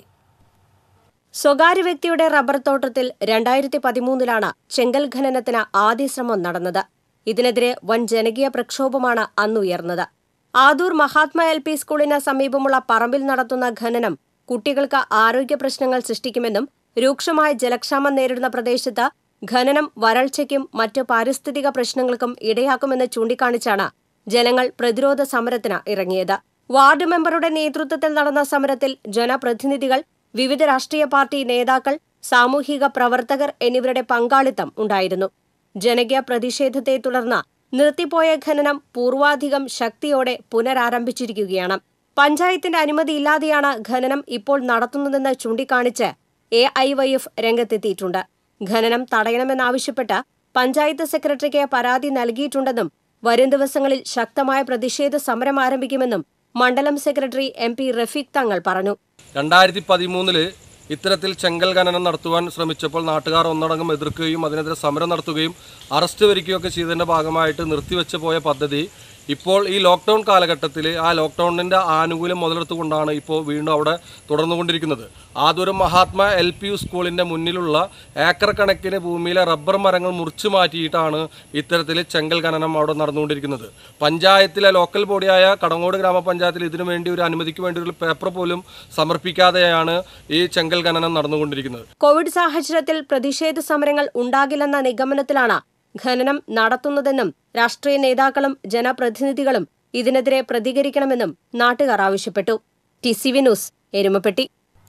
സ്വകാര്യ വ്യക്തിയുടെ റബ്ബർ തോട്ടത്തിൽ രണ്ടായിരത്തി പതിമൂന്നിലാണ് ചെങ്കൽ ഖനനത്തിന് ആദ്യ ശ്രമം നടന്നത് ഇതിനെതിരെ വൻ ജനകീയ പ്രക്ഷോഭമാണ് അന്നുയർന്നത് ആദൂർ മഹാത്മാ എൽ പി സ്കൂളിന് സമീപമുള്ള പറമ്പിൽ നടത്തുന്ന ഖനനം കുട്ടികൾക്ക് ആരോഗ്യ പ്രശ്നങ്ങൾ സൃഷ്ടിക്കുമെന്നും രൂക്ഷമായ ജലക്ഷാമം നേരിടുന്ന പ്രദേശത്ത് ഖനനം വരൾച്ചയ്ക്കും മറ്റ് പാരിസ്ഥിതിക പ്രശ്നങ്ങൾക്കും ഇടയാക്കുമെന്ന് ചൂണ്ടിക്കാണിച്ചാണ് ജനങ്ങൾ പ്രതിരോധ സമരത്തിന് ഇറങ്ങിയത് വാർഡ് മെമ്പറുടെ നേതൃത്വത്തിൽ നടന്ന സമരത്തിൽ ജനപ്രതിനിധികൾ വിവിധ രാഷ്ട്രീയ പാർട്ടി നേതാക്കൾ സാമൂഹിക പ്രവർത്തകർ എന്നിവരുടെ പങ്കാളിത്തം ഉണ്ടായിരുന്നു ജനകീയ പ്രതിഷേധത്തെ തുടർന്ന് നിർത്തിപ്പോയ ഖനനം പൂർവാധികം ശക്തിയോടെ പുനരാരംഭിച്ചിരിക്കുകയാണ് പഞ്ചായത്തിന്റെ അനുമതിയില്ലാതെയാണ് ഖനനം ഇപ്പോൾ നടത്തുന്നതെന്ന് ചൂണ്ടിക്കാണിച്ച് എ ഐ വൈ എഫ് രംഗത്തെത്തിയിട്ടുണ്ട് ഖനനം തടയണമെന്നാവശ്യപ്പെട്ട് പഞ്ചായത്ത് സെക്രട്ടറിക്ക് പരാതി നൽകിയിട്ടുണ്ടെന്നും വരും ദിവസങ്ങളിൽ ശക്തമായ പ്രതിഷേധ സമരം ആരംഭിക്കുമെന്നും മണ്ഡലം സെക്രട്ടറി എം പി റഫീഖ് തങ്ങൾ പറഞ്ഞു രണ്ടായിരത്തി പതിമൂന്നില് ഇത്തരത്തിൽ ചെങ്കൽ ഖനനം നടത്തുവാൻ ശ്രമിച്ചപ്പോൾ നാട്ടുകാർ ഒന്നടങ്കം എതിർക്കുകയും അതിനെതിരെ സമരം നടത്തുകയും അറസ്റ്റ് വരിക്കുകയൊക്കെ ചെയ്തതിൻ്റെ ഭാഗമായിട്ട് നിർത്തിവെച്ച് പോയ പദ്ധതി ഇപ്പോൾ ഈ ലോക്ക്ഡൗൺ കാലഘട്ടത്തിൽ ആ ലോക്ക്ഡൗണിൻ്റെ ആനുകൂല്യം മുതലെടുത്തുകൊണ്ടാണ് ഇപ്പോൾ വീണ്ടും അവിടെ തുടർന്നുകൊണ്ടിരിക്കുന്നത് ആദൂരം മഹാത്മാ എൽ പി യു സ്കൂളിൻ്റെ മുന്നിലുള്ള ഏക്കർ കണക്കിന് ഭൂമിയിലെ റബ്ബർ മരങ്ങൾ മുറിച്ചു മാറ്റിയിട്ടാണ് ഇത്തരത്തിൽ ചെങ്കൽ ഖനനം അവിടെ നടന്നുകൊണ്ടിരിക്കുന്നത് പഞ്ചായത്തിലെ ലോക്കൽ ബോഡിയായ കടങ്ങോട് ഗ്രാമപഞ്ചായത്തിൽ ഇതിനു വേണ്ടി ഒരു അനുമതിക്ക് വേണ്ടി ഒരു പേപ്പർ പോലും സമർപ്പിക്കാതെയാണ് ഈ ചെങ്കൽ ഖനനം നടന്നുകൊണ്ടിരിക്കുന്നത് കോവിഡ് സാഹചര്യത്തിൽ പ്രതിഷേധ സമരങ്ങൾ ഉണ്ടാകില്ലെന്ന നിഗമനത്തിലാണ് ഖനനം നടത്തുന്നതെന്നും രാഷ്ട്രീയ നേതാക്കളും ജനപ്രതിനിധികളും ഇതിനെതിരെ പ്രതികരിക്കണമെന്നും നാട്ടുകാർ ആവശ്യപ്പെട്ടു T C V news Erumapetty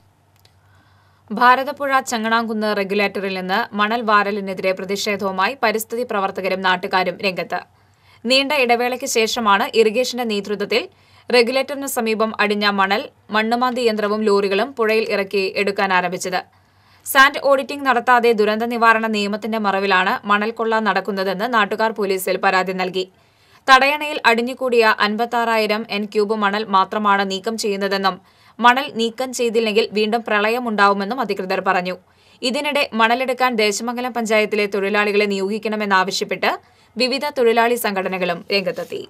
Bharathapuzha Changanamkunnu റെഗുലേറ്ററിൽ നിന്ന് മണൽ വാരലിനെതിരെ പ്രതിഷേധവുമായി പരിസ്ഥിതി പ്രവർത്തകരും നാട്ടുകാരും രംഗത്ത് നീണ്ട ഇടവേളയ്ക്ക് ശേഷമാണ് ഇറിഗേഷന്റെ നേതൃത്വത്തിൽ റെഗുലേറ്ററിന് സമീപം അടിഞ്ഞ മണൽ മണ്ണുമാന്തി യന്ത്രവും ലോറികളും പുഴയിൽ ഇറക്കി എടുക്കാൻ ആരംഭിച്ചത് സാൻഡ് ഓഡിറ്റിംഗ് നടത്താതെ ദുരന്ത നിവാരണ നിയമത്തിന്റെ മറവിലാണ് മണൽ കൊള്ള നടക്കുന്നതെന്ന് നാട്ടുകാർ പോലീസിൽ പരാതി നൽകി തടയണയിൽ അടിഞ്ഞുകൂടിയ അൻപത്താറായിരം എൻ ക്യൂബ് മണൽ മാത്രമാണ് നീക്കം ചെയ്യുന്നതെന്നും മണൽ നീക്കം ചെയ്തില്ലെങ്കിൽ വീണ്ടും പ്രളയമുണ്ടാവുമെന്നും അധികൃതർ പറഞ്ഞു ഇതിനിടെ മണലെടുക്കാൻ ദേശമംഗലം പഞ്ചായത്തിലെ തൊഴിലാളികളെ നിയോഗിക്കണമെന്നാവശ്യപ്പെട്ട് വിവിധ തൊഴിലാളി സംഘടനകളും രംഗത്തെത്തി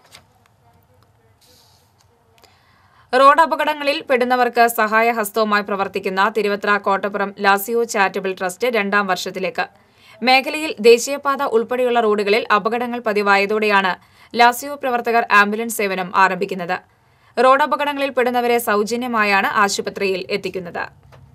റോഡ് അപകടങ്ങളിൽ പെടുന്നവർക്ക് സഹായഹസ്തവുമായി പ്രവർത്തിക്കുന്ന Thiruvathra Kottappuram Lazio charitable trust രണ്ടാം വർഷത്തിലേക്ക് മേഖലയിൽ ദേശീയപാത ഉൾപ്പെടെയുള്ള റോഡുകളിൽ അപകടങ്ങൾ പതിവായതോടെയാണ് ലാസിയോ പ്രവർത്തകർ ആംബുലൻസ് സേവനം ആരംഭിക്കുന്നത് റോഡ് അപകടങ്ങളിൽ പെടുന്നവരെ സൗജന്യമായാണ് ആശുപത്രിയിൽ എത്തിക്കുന്നത്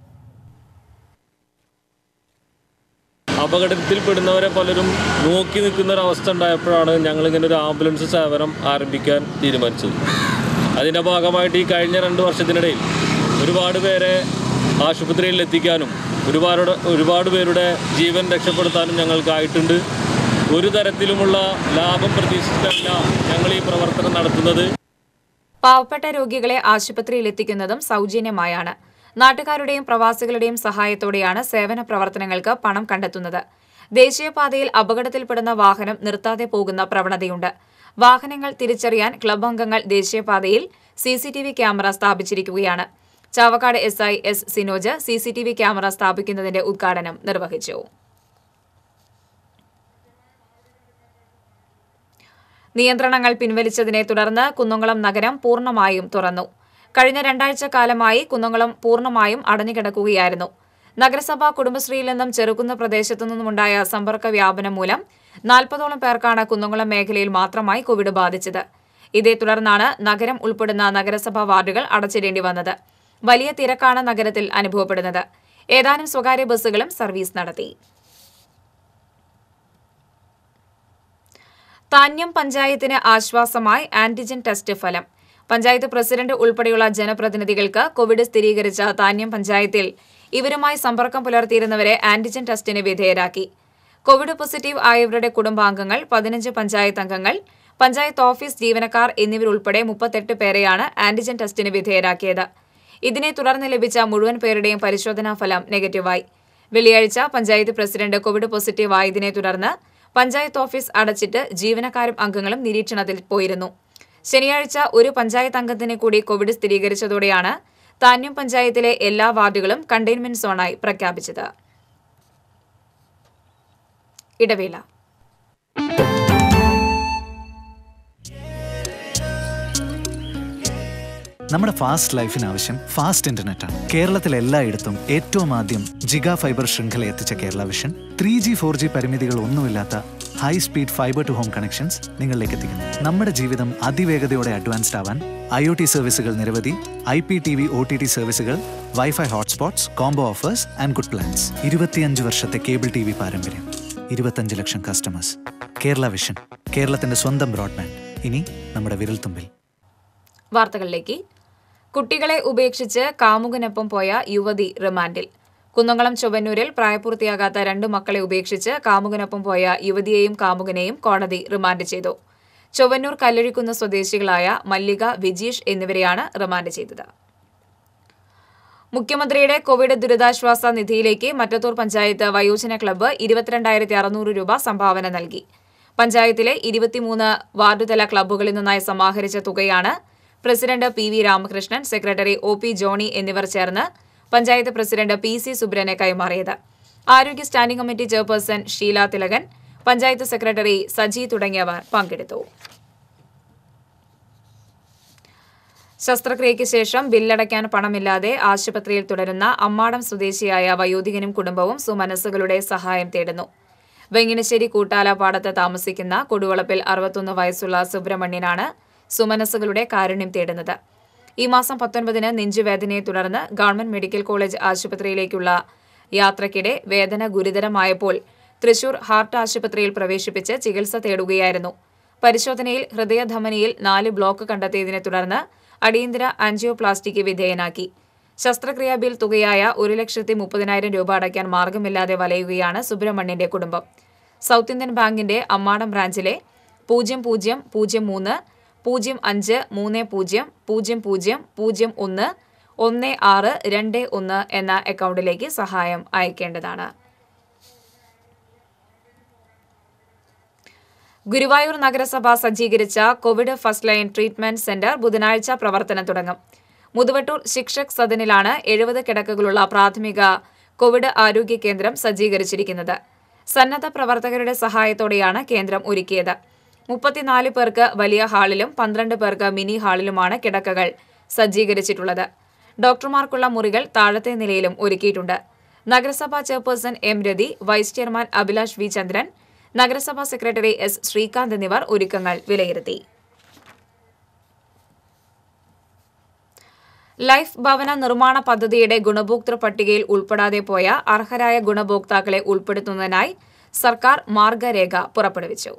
അപകടത്തിൽപ്പെടുന്നവരെ പലരും നോക്കി നിൽക്കുന്ന ഒരു അവസ്ഥ ഉണ്ടായപ്പോഴാണ് ഞങ്ങളിങ്ങനെ ഒരു ആംബുലൻസ് സേവനം ആരംഭിക്കാൻ തീരുമാനിച്ചത് അതിൻ്റെ ഭാഗമായിട്ട് ഈ കഴിഞ്ഞ രണ്ട് വർഷത്തിനിടയിൽ ഒരുപാട് പേരെ ആശുപത്രിയിൽ എത്തിക്കാനും ഒരുപാട് ഒരുപാട് പേരുടെ ജീവൻ രക്ഷപ്പെടുത്താനും ഞങ്ങൾക്കായിട്ടുണ്ട് ഒരു തരത്തിലുമുള്ള ലാഭം പ്രതീക്ഷിച്ചിട്ടല്ല ഞങ്ങൾ ഈ പ്രവർത്തനം നടത്തുന്നത് പാവപ്പെട്ട രോഗികളെ ആശുപത്രിയിൽ എത്തിക്കുന്നതും സൗജന്യമായാണ് നാട്ടുകാരുടെയും പ്രവാസികളുടെയും സഹായത്തോടെയാണ് സേവന പ്രവർത്തനങ്ങൾക്ക് പണം കണ്ടെത്തുന്നത് ദേശീയപാതയിൽ അപകടത്തിൽപ്പെടുന്ന വാഹനം നിർത്താതെ പോകുന്ന പ്രവണതയുണ്ട് വാഹനങ്ങൾ തിരിച്ചറിയാൻ ക്ലബ് അംഗങ്ങൾ ദേശീയപാതയിൽ സിസിടിവി ക്യാമറ സ്ഥാപിച്ചിരിക്കുകയാണ് Chavakkad S I S Sinoj CCTV camera സ്ഥാപിക്കുന്നതിന്റെ ഉദ്ഘാടനം നിർവഹിച്ചു നിയന്ത്രണങ്ങൾ പിൻവലിച്ചതിനെ തുടർന്ന് കുന്നംകുളം നഗരം പൂർണ്ണമായും തുറന്നു കഴിഞ്ഞ രണ്ടാഴ്ച കാലമായി കുന്നംകുളം പൂർണ്ണമായും അടഞ്ഞുകിടക്കുകയായിരുന്നു നഗരസഭ കുടുംബശ്രീയിൽ നിന്നും ചെറുകുന്ന പ്രദേശത്തു നിന്നുമുണ്ടായ സമ്പർക്ക വ്യാപനം മൂലം നാൽപ്പതോളം പേർക്കാണ് കുന്നംകുളം മേഖലയിൽ മാത്രമായി കോവിഡ് ബാധിച്ചത് ഇതേ തുടർന്നാണ് നഗരം ഉൾപ്പെടുന്ന നഗരസഭാ വാർഡുകൾ അടച്ചിടേണ്ടി വന്നത് വലിയ തിരക്കാണ് നഗരത്തിൽ അനുഭവപ്പെടുന്നത് ഏതാനും സ്വകാര്യ ബസ്സുകളും സർവീസ് നടത്തി താന്യം പഞ്ചായത്തിന് ആശ്വാസമായി ആന്റിജൻ ടെസ്റ്റ് ഫലം പഞ്ചായത്ത് പ്രസിഡന്റ് ഉൾപ്പെടെയുള്ള ജനപ്രതിനിധികൾക്ക് കോവിഡ് സ്ഥിരീകരിച്ച താന്യം പഞ്ചായത്തിൽ ഇവരുമായി സമ്പർക്കം പുലർത്തിയിരുന്നവരെ ആന്റിജൻ ടെസ്റ്റിന് വിധേയരാക്കി കോവിഡ് പോസിറ്റീവ് ആയവരുടെ കുടുംബാംഗങ്ങൾ പതിനഞ്ച് പഞ്ചായത്ത് അംഗങ്ങൾ പഞ്ചായത്ത് ഓഫീസ് ജീവനക്കാർ എന്നിവരുൾപ്പെടെ മുപ്പത്തെട്ട് പേരെയാണ് ആന്റിജൻ ടെസ്റ്റിന് വിധേയരാക്കിയത് ഇതിനെ തുടർന്ന് ലഭിച്ച മുഴുവൻ പേരുടെയും പരിശോധനാ ഫലം നെഗറ്റീവായി വെള്ളിയാഴ്ച പഞ്ചായത്ത് പ്രസിഡന്റ് കോവിഡ് പോസിറ്റീവ് ആയതിനെ തുടർന്ന് പഞ്ചായത്ത് ഓഫീസ് അടച്ചിട്ട് ജീവനക്കാരും അംഗങ്ങളും നിരീക്ഷണത്തിൽ പോയിരുന്നു ശനിയാഴ്ച ഒരു പഞ്ചായത്ത് അംഗത്തിന് കൂടി കോവിഡ് സ്ഥിരീകരിച്ചതോടെയാണ് താന്യം പഞ്ചായത്തിലെ എല്ലാ വാർഡുകളും കണ്ടെയ്ൻമെന്റ് സോണായി പ്രഖ്യാപിച്ചത് ഇടവേള നമ്മുടെ ഫാസ്റ്റ് ലൈഫിന് ആവശ്യം ഫാസ്റ്റ് ഇന്റർനെറ്റ് ആണ് കേരളത്തിൽ എല്ലായിടത്തും ഏറ്റവും ആദ്യം ജിഗാ ഫൈബർ ശൃംഖല എത്തിച്ച Kerala vision three G four G പരിമിതികൾ ഒന്നുമില്ലാത്ത high speed fibre to home connections നിങ്ങളിലേക്ക് എത്തിക്കുന്നു നമ്മുടെ ജീവിതം അതിവേഗതയോടെ അഡ്വാൻസ്ഡ് ആവാൻ ഐ ഒ ടി സർവീസുകൾ നിരവധി I P T V O T T സർവീസുകൾ wifi hotspots combo offers and good plans ഇരുപത്തിയഞ്ച് വർഷത്തെ കേബിൾ ടി വി പാരമ്പര്യം ഇരുപത്തഞ്ച് ലക്ഷം കസ്റ്റമേഴ്സ് കേരള വിഷൻ കേരളത്തിന്റെ സ്വന്തം ബ്രോഡ്ബാൻഡ് ഇനി നമ്മുടെ വിരൽത്തുമ്പിൽ വാർത്തകളിലേക്ക് കുട്ടികളെ ഉപേക്ഷിച്ച് കാമുകനൊപ്പം പോയ യുവതി റിമാൻഡിൽ കുന്നംകുളം ചൊവ്വന്നൂരിൽ പ്രായപൂർത്തിയാകാത്ത രണ്ട് മക്കളെ ഉപേക്ഷിച്ച് കാമുകനൊപ്പം പോയ യുവതിയെയും കാമുകനെയും കോടതി റിമാൻഡ് ചെയ്തു ചൊവ്വന്നൂർ കല്ലഴിക്കുന്ന് സ്വദേശികളായ മല്ലിക വിജീഷ് എന്നിവരെയാണ് റിമാൻഡ് ചെയ്തത് മുഖ്യമന്ത്രിയുടെ കോവിഡ് ദുരിതാശ്വാസ നിധിയിലേക്ക് മറ്റത്തൂർ പഞ്ചായത്ത് വയോജന ക്ലബ്ബ് ഇരുപത്തിരണ്ടായിരത്തി അറുന്നൂറ് രൂപ സംഭാവന നൽകി പഞ്ചായത്തിലെ ഇരുപത്തിമൂന്ന് വാർഡുതല ക്ലബ്ബുകളിൽ നിന്നായി സമാഹരിച്ച തുകയാണ് president P V Ramakrishnan secretary O P Johny എന്നിവർ ചേർന്ന് പഞ്ചായത്ത് പ്രസിഡന്റ് പി സി സുബ്രന് കൈമാറിയത് ആരോഗ്യ standing committee chairperson Sheela Thilakan panchayat secretary Saji തുടങ്ങിയവർ പങ്കെടുത്തു ശസ്ത്രക്രിയയ്ക്ക് ശേഷം ബില്ലടയ്ക്കാൻ പണമില്ലാതെ ആശുപത്രിയിൽ തുടരുന്ന അമ്മാടം സ്വദേശിയായ വയോധികനും കുടുംബവും സുമനസ്സുകളുടെ സഹായം തേടുന്നു വെങ്ങിനശ്ശേരി കൂട്ടാല പാടത്ത് താമസിക്കുന്ന കൊടുവളപ്പിൽ അറുപത്തൊന്ന് വയസ്സുള്ള സുബ്രഹ്മണ്യനാണ് സുമനസ്സുകളുടെ കാരുണ്യം തേടുന്നത് ഈ മാസം പത്തൊൻപതിന് നെഞ്ചുവേദനയെ തുടർന്ന് ഗവൺമെന്റ് മെഡിക്കൽ കോളേജ് ആശുപത്രിയിലേക്കുള്ള യാത്രയ്ക്കിടെ വേദന ഗുരുതരമായപ്പോൾ തൃശൂർ ഹാർട്ട് ആശുപത്രിയിൽ പ്രവേശിപ്പിച്ച് ചികിത്സ തേടുകയായിരുന്നു പരിശോധനയിൽ ഹൃദയധമനിയിൽ നാല് ബ്ലോക്ക് കണ്ടെത്തിയതിനെ തുടർന്ന് അടിയന്തര ആൻജിയോപ്ലാസ്റ്റിക്ക് വിധേയനാക്കി ശസ്ത്രക്രിയാ ബിൽ തുകയായ ഒരു ലക്ഷത്തി മുപ്പതിനായിരം രൂപ അടയ്ക്കാൻ മാർഗമില്ലാതെ വലയുകയാണ് സുബ്രഹ്മണ്യന്റെ കുടുംബം സൗത്ത് ഇന്ത്യൻ ബാങ്കിന്റെ അമ്മാടം ബ്രാഞ്ചിലെ പൂജ്യം പൂജ്യം പൂജ്യം മൂന്ന് പൂജ്യം അഞ്ച് മൂന്ന് പൂജ്യം പൂജ്യം പൂജ്യം പൂജ്യം ഒന്ന് ഒന്ന് ആറ് രണ്ട് ഒന്ന് എന്ന അക്കൗണ്ടിലേക്ക് സഹായം അയക്കേണ്ടതാണ് ഗുരുവായൂർ നഗരസഭ സജ്ജീകരിച്ച covid first line treatment centre ബുധനാഴ്ച പ്രവർത്തനം തുടങ്ങും മുതുവട്ടൂർ ശിക്ഷക് സദനിലാണ് എഴുപത് കിടക്കകളുള്ള പ്രാഥമിക കോവിഡ് ആരോഗ്യ കേന്ദ്രം സജ്ജീകരിച്ചിരിക്കുന്നത് സന്നദ്ധ പ്രവർത്തകരുടെ സഹായത്തോടെയാണ് കേന്ദ്രം ഒരുക്കിയത് മുപ്പത്തിനാല് പേർക്ക് വലിയ ഹാളിലും പന്ത്രണ്ട് പേർക്ക് മിനി ഹാളിലുമാണ് കിടക്കകൾ സജ്ജീകരിച്ചിട്ടുള്ളത് ഡോക്ടർമാർക്കുള്ള മുറികൾ താഴത്തെ നിലയിലും ഒരുക്കിയിട്ടുണ്ട് നഗരസഭാ chairperson M Rathi vice chairman Abhilash V Chandran നഗരസഭാ സെക്രട്ടറി എസ് ശ്രീകാന്ത് എന്നിവർ ഒരുക്കങ്ങൾ വിലയിരുത്തി ലൈഫ് ഭവന നിർമ്മാണ പദ്ധതിയുടെ ഗുണഭോക്തൃ പട്ടികയിൽ ഉൾപ്പെടാതെ പോയ അർഹരായ ഗുണഭോക്താക്കളെ ഉൾപ്പെടുത്തുന്നതിനായി സർക്കാർ മാർഗരേഖ പുറപ്പെടുവിച്ചു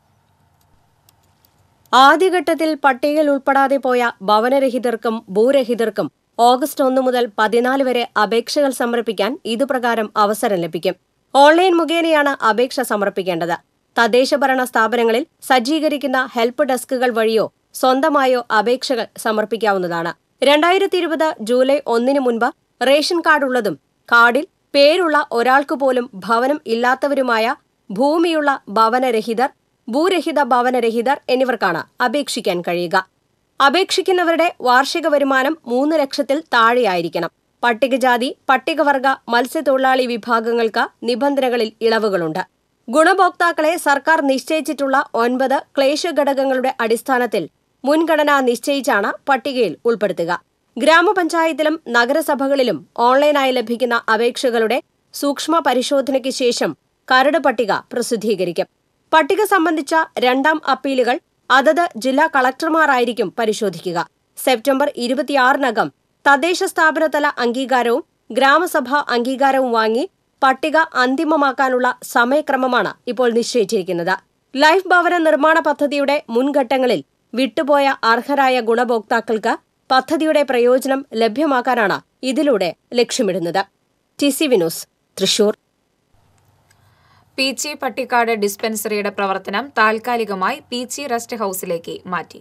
ആദ്യഘട്ടത്തിൽ പട്ടികയിൽ ഉൾപ്പെടാതെ പോയ ഭവനരഹിതർക്കും ഭൂരഹിതർക്കും ഓഗസ്റ്റ് ഒന്ന് മുതൽ പതിനാല് വരെ അപേക്ഷകൾ സമർപ്പിക്കാൻ ഇതുപ്രകാരം അവസരം ലഭിക്കും ഓൺലൈൻ മുഖേനയാണ് അപേക്ഷ സമർപ്പിക്കേണ്ടത് തദ്ദേശഭരണ സ്ഥാപനങ്ങളിൽ സജ്ജീകരിക്കുന്ന ഹെൽപ്പ് ഡെസ്കുകൾ വഴിയോ സ്വന്തമായോ അപേക്ഷകൾ സമർപ്പിക്കാവുന്നതാണ് രണ്ടായിരത്തി ഇരുപത് ജൂലൈ ഒന്നിന് മുൻപ് റേഷൻ കാർഡുള്ളതും കാർഡിൽ പേരുള്ള ഒരാൾക്ക് പോലും ഭവനം ഇല്ലാത്തവരുമായ ഭൂമിയുള്ള ഭവനരഹിതർ ഭൂരഹിത ഭവനരഹിതർ എന്നിവർക്കാണ് അപേക്ഷിക്കാൻ കഴിയുക അപേക്ഷിക്കുന്നവരുടെ വാർഷിക വരുമാനം മൂന്ന് ലക്ഷത്തിൽ താഴെയായിരിക്കണം പട്ടികജാതി പട്ടികവർഗ മത്സ്യത്തൊഴിലാളി വിഭാഗങ്ങൾക്ക് നിബന്ധനകളിൽ ഇളവുകളുണ്ട് ഗുണഭോക്താക്കളെ സർക്കാർ നിശ്ചയിച്ചിട്ടുള്ള ഒൻപത് ക്ലേശഘടകങ്ങളുടെ അടിസ്ഥാനത്തിൽ മുൻഗണന നിശ്ചയിച്ചാണ് പട്ടികയിൽ ഉൾപ്പെടുത്തുക ഗ്രാമപഞ്ചായത്തിലും നഗരസഭകളിലും ഓൺലൈനായി ലഭിക്കുന്ന അപേക്ഷകളുടെ സൂക്ഷ്മ പരിശോധനയ്ക്ക് ശേഷം കരട് പട്ടിക പ്രസിദ്ധീകരിക്കും പട്ടിക സംബന്ധിച്ച രണ്ടാം അപ്പീലുകൾ അതത് ജില്ലാ കളക്ടർമാരായിരിക്കും പരിശോധിക്കുക സെപ്റ്റംബർ ഇരുപത്തിയാറിനകം തദ്ദേശ സ്ഥാപനതല അംഗീകാരവും ഗ്രാമസഭാ അംഗീകാരവും വാങ്ങി പട്ടിക അന്തിമമാക്കാനുള്ള സമയക്രമമാണ് ഇപ്പോൾ നിശ്ചയിച്ചിരിക്കുന്നത് ലൈഫ് ഭവന നിർമ്മാണ പദ്ധതിയുടെ മുൻഘട്ടങ്ങളിൽ വിട്ടുപോയ അർഹരായ ഗുണഭോക്താക്കൾക്ക് പദ്ധതിയുടെ പ്രയോജനം ലഭ്യമാക്കാനാണ് ഇതിലൂടെ ലക്ഷ്യമിടുന്നത് T C V news Thrissur Peechi Pattikkad ഡിസ്പെൻസറിയുടെ പ്രവർത്തനം താൽക്കാലികമായി പീച്ചി റെസ്റ്റ് ഹൌസിലേക്ക് മാറ്റി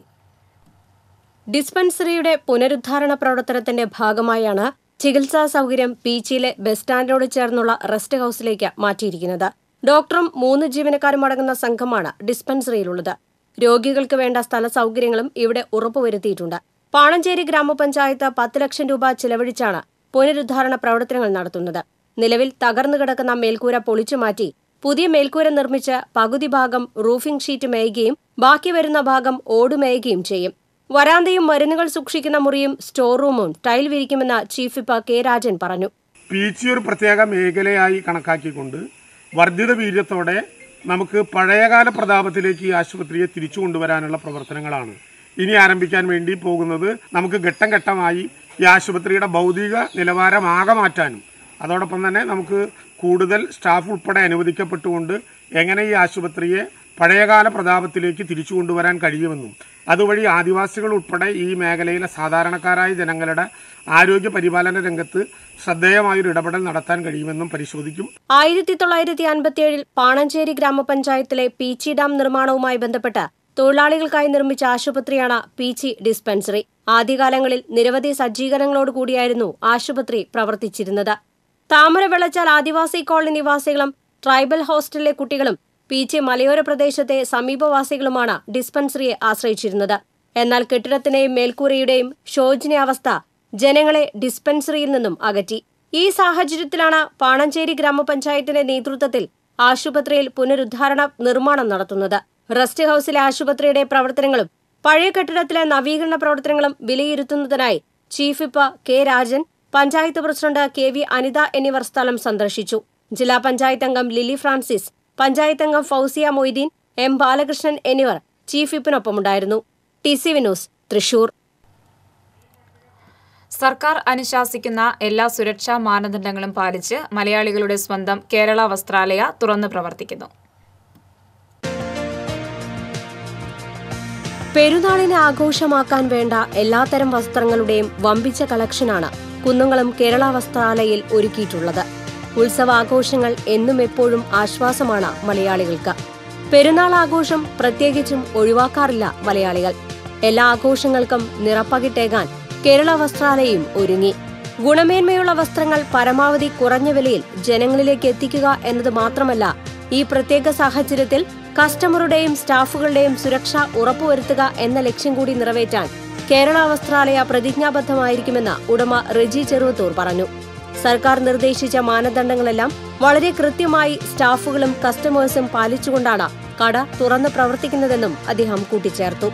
ഡിസ്പെൻസറിയുടെ പുനരുദ്ധാരണ പ്രവർത്തനത്തിന്റെ ഭാഗമായാണ് ചികിത്സാ സൗകര്യം പീച്ചിയിലെ ബസ് സ്റ്റാൻഡിനോട് ചേർന്നുള്ള റെസ്റ്റ് ഹൌസിലേക്ക് മാറ്റിയിരിക്കുന്നത് ഡോക്ടറും മൂന്ന് ജീവനക്കാരും അടങ്ങുന്ന സംഘമാണ് ഡിസ്പെൻസറിയിലുള്ളത് രോഗികൾക്ക് വേണ്ട സ്ഥല സൗകര്യങ്ങളും ഇവിടെ ഉറപ്പുവരുത്തിയിട്ടുണ്ട് പാണഞ്ചേരി ഗ്രാമപഞ്ചായത്ത് പത്ത് ലക്ഷം രൂപ ചിലവഴിച്ചാണ് പുനരുദ്ധാരണ പ്രവർത്തനങ്ങൾ നടത്തുന്നത് നിലവിൽ തകർന്നു കിടക്കുന്ന മേൽക്കൂര പൊളിച്ചുമാറ്റി പുതിയ മേൽക്കൂര നിർമ്മിച്ച് പകുതി ഭാഗം റൂഫിംഗ് ഷീറ്റ് മേയുകയും ബാക്കി വരുന്ന ഭാഗം ഓടുമേയുകയും ചെയ്യും വരാന്തയും മരുന്നുകൾ സൂക്ഷിക്കുന്ന മുറിയും സ്റ്റോർ റൂമും ടൈൽ വിരിക്കുമെന്ന് ചീഫ് വിപ്പ് കെ രാജൻ പറഞ്ഞു പീച്ചി ഒരു പ്രത്യേക മേഖലയായി കണക്കാക്കിക്കൊണ്ട് വർദ്ധിത വീര്യത്തോടെ നമുക്ക് പഴയകാല പ്രതാപത്തിലേക്ക് ഈ ആശുപത്രിയെ തിരിച്ചു കൊണ്ടുവരാനുള്ള പ്രവർത്തനങ്ങളാണ് ഇനി ആരംഭിക്കാൻ വേണ്ടി പോകുന്നത് നമുക്ക് ഘട്ടം ഘട്ടമായി ഈ ആശുപത്രിയുടെ ഭൗതിക നിലവാരം ആകെ മാറ്റാനും അതോടൊപ്പം തന്നെ നമുക്ക് കൂടുതൽ സ്റ്റാഫ് ഉൾപ്പെടെ അനുവദിക്കപ്പെട്ടുകൊണ്ട് എങ്ങനെ ഈ ആശുപത്രിയെ പഴയകാല പ്രതാപത്തിലേക്ക് തിരിച്ചു കൊണ്ടുവരാൻ കഴിയുമെന്നും അതുവഴി ആദിവാസികൾ ഉൾപ്പെടെ ഈ മേഖലയിലെ സാധാരണക്കാരായ ജനങ്ങളുടെ ആരോഗ്യ പരിപാലന രംഗത്ത് ശ്രദ്ധേയമായൊരു ഇടപെടൽ നടത്താൻ കഴിയുമെന്നും പരിശോധിക്കും ആയിരത്തി തൊള്ളായിരത്തി അൻപത്തിയേഴിൽ പാണഞ്ചേരി ഗ്രാമപഞ്ചായത്തിലെ പീച്ചി ഡാം നിർമ്മാണവുമായി ബന്ധപ്പെട്ട് തൊഴിലാളികൾക്കായി നിർമ്മിച്ച ആശുപത്രിയാണ് പീച്ചി ഡിസ്പെൻസറി ആദ്യകാലങ്ങളിൽ നിരവധി സജ്ജീകരണങ്ങളോടുകൂടിയായിരുന്നു ആശുപത്രി പ്രവർത്തിച്ചിരുന്നത് താമര വെള്ളച്ചാൽ ആദിവാസി കോളനി നിവാസികളും ട്രൈബൽ ഹോസ്റ്റലിലെ കുട്ടികളും പീച്ചി മലയോര പ്രദേശത്തെ സമീപവാസികളുമാണ് ഡിസ്പെൻസറിയെ ആശ്രയിച്ചിരുന്നത് എന്നാൽ കെട്ടിടത്തിന്റെയും മേൽക്കൂരയുടെയും ശോചനീയാവസ്ഥ ജനങ്ങളെ ഡിസ്പെൻസറിയിൽ നിന്നും അകറ്റി ഈ സാഹചര്യത്തിലാണ് പാണഞ്ചേരി ഗ്രാമപഞ്ചായത്തിന്റെ നേതൃത്വത്തിൽ ആശുപത്രിയിൽ പുനരുദ്ധാരണ നിർമ്മാണം നടത്തുന്നത് റെസ്റ്റ് ഹൌസിലെ ആശുപത്രിയുടെ പ്രവർത്തനങ്ങളും പഴയ കെട്ടിടത്തിലെ നവീകരണ പ്രവർത്തനങ്ങളും വിലയിരുത്തുന്നതിനായി chief whip K Rajan panchayat president K V Anitha എന്നിവർ സ്ഥലം സന്ദർശിച്ചു ജില്ലാ പഞ്ചായത്ത് അംഗം ലിലി ഫ്രാൻസിസ് പഞ്ചായത്ത് അംഗം ഫൗസിയ മൊയ്തീൻ എം ബാലകൃഷ്ണൻ എന്നിവർ ചീഫ് വിപ്പിനൊപ്പമുണ്ടായിരുന്നു ടി സി വിനോസ് തൃശൂർ സർക്കാർ അനുശാസിക്കുന്ന എല്ലാ സുരക്ഷാ മാനദണ്ഡങ്ങളും പാലിച്ച് മലയാളികളുടെ സ്വന്തം കേരള വസ്ത്രാലയ തുറന്നു പ്രവർത്തിക്കുന്നു പെരുന്നാളിനെ ആഘോഷമാക്കാൻ വേണ്ട എല്ലാത്തരം വസ്ത്രങ്ങളുടെയും വമ്പിച്ച കളക്ഷനാണ് കുന്നംകുളം കേരള വസ്ത്രാലയിൽ ഒരുക്കിയിട്ടുള്ളത് ഉത്സവാഘോഷങ്ങൾ എന്നും എപ്പോഴും ആശ്വാസമാണ് മലയാളികൾക്ക് പെരുന്നാൾ ആഘോഷം പ്രത്യേകിച്ചും ഒഴിവാക്കാറില്ല മലയാളികൾ എല്ലാ ആഘോഷങ്ങൾക്കും നിറപ്പകിട്ടേകാൻ കേരള വസ്ത്രാലയം ഒരുങ്ങി ഗുണമേന്മയുള്ള വസ്ത്രങ്ങൾ പരമാവധി കുറഞ്ഞ വിലയിൽ ജനങ്ങളിലേക്ക് എത്തിക്കുക എന്നത് മാത്രമല്ല ഈ പ്രത്യേക സാഹചര്യത്തിൽ കസ്റ്റമറുടെയും സ്റ്റാഫുകളുടെയും സുരക്ഷ ഉറപ്പുവരുത്തുക എന്ന ലക്ഷ്യം കൂടി നിറവേറ്റാൻ കേരള വസ്ത്രാലയ പ്രതിജ്ഞാബദ്ധമായിരിക്കുമെന്ന് ഉടമ റെജി ചെറുവത്തൂർ പറഞ്ഞു സർക്കാർ നിർദ്ദേശിച്ച മാനദണ്ഡങ്ങളെല്ലാം വളരെ കൃത്യമായി സ്റ്റാഫുകളും കസ്റ്റമേഴ്സും പാലിച്ചുകൊണ്ടാണ് കട തുറന്ന് പ്രവർത്തിക്കുന്നതെന്നും അദ്ദേഹം കൂട്ടിച്ചേർത്തു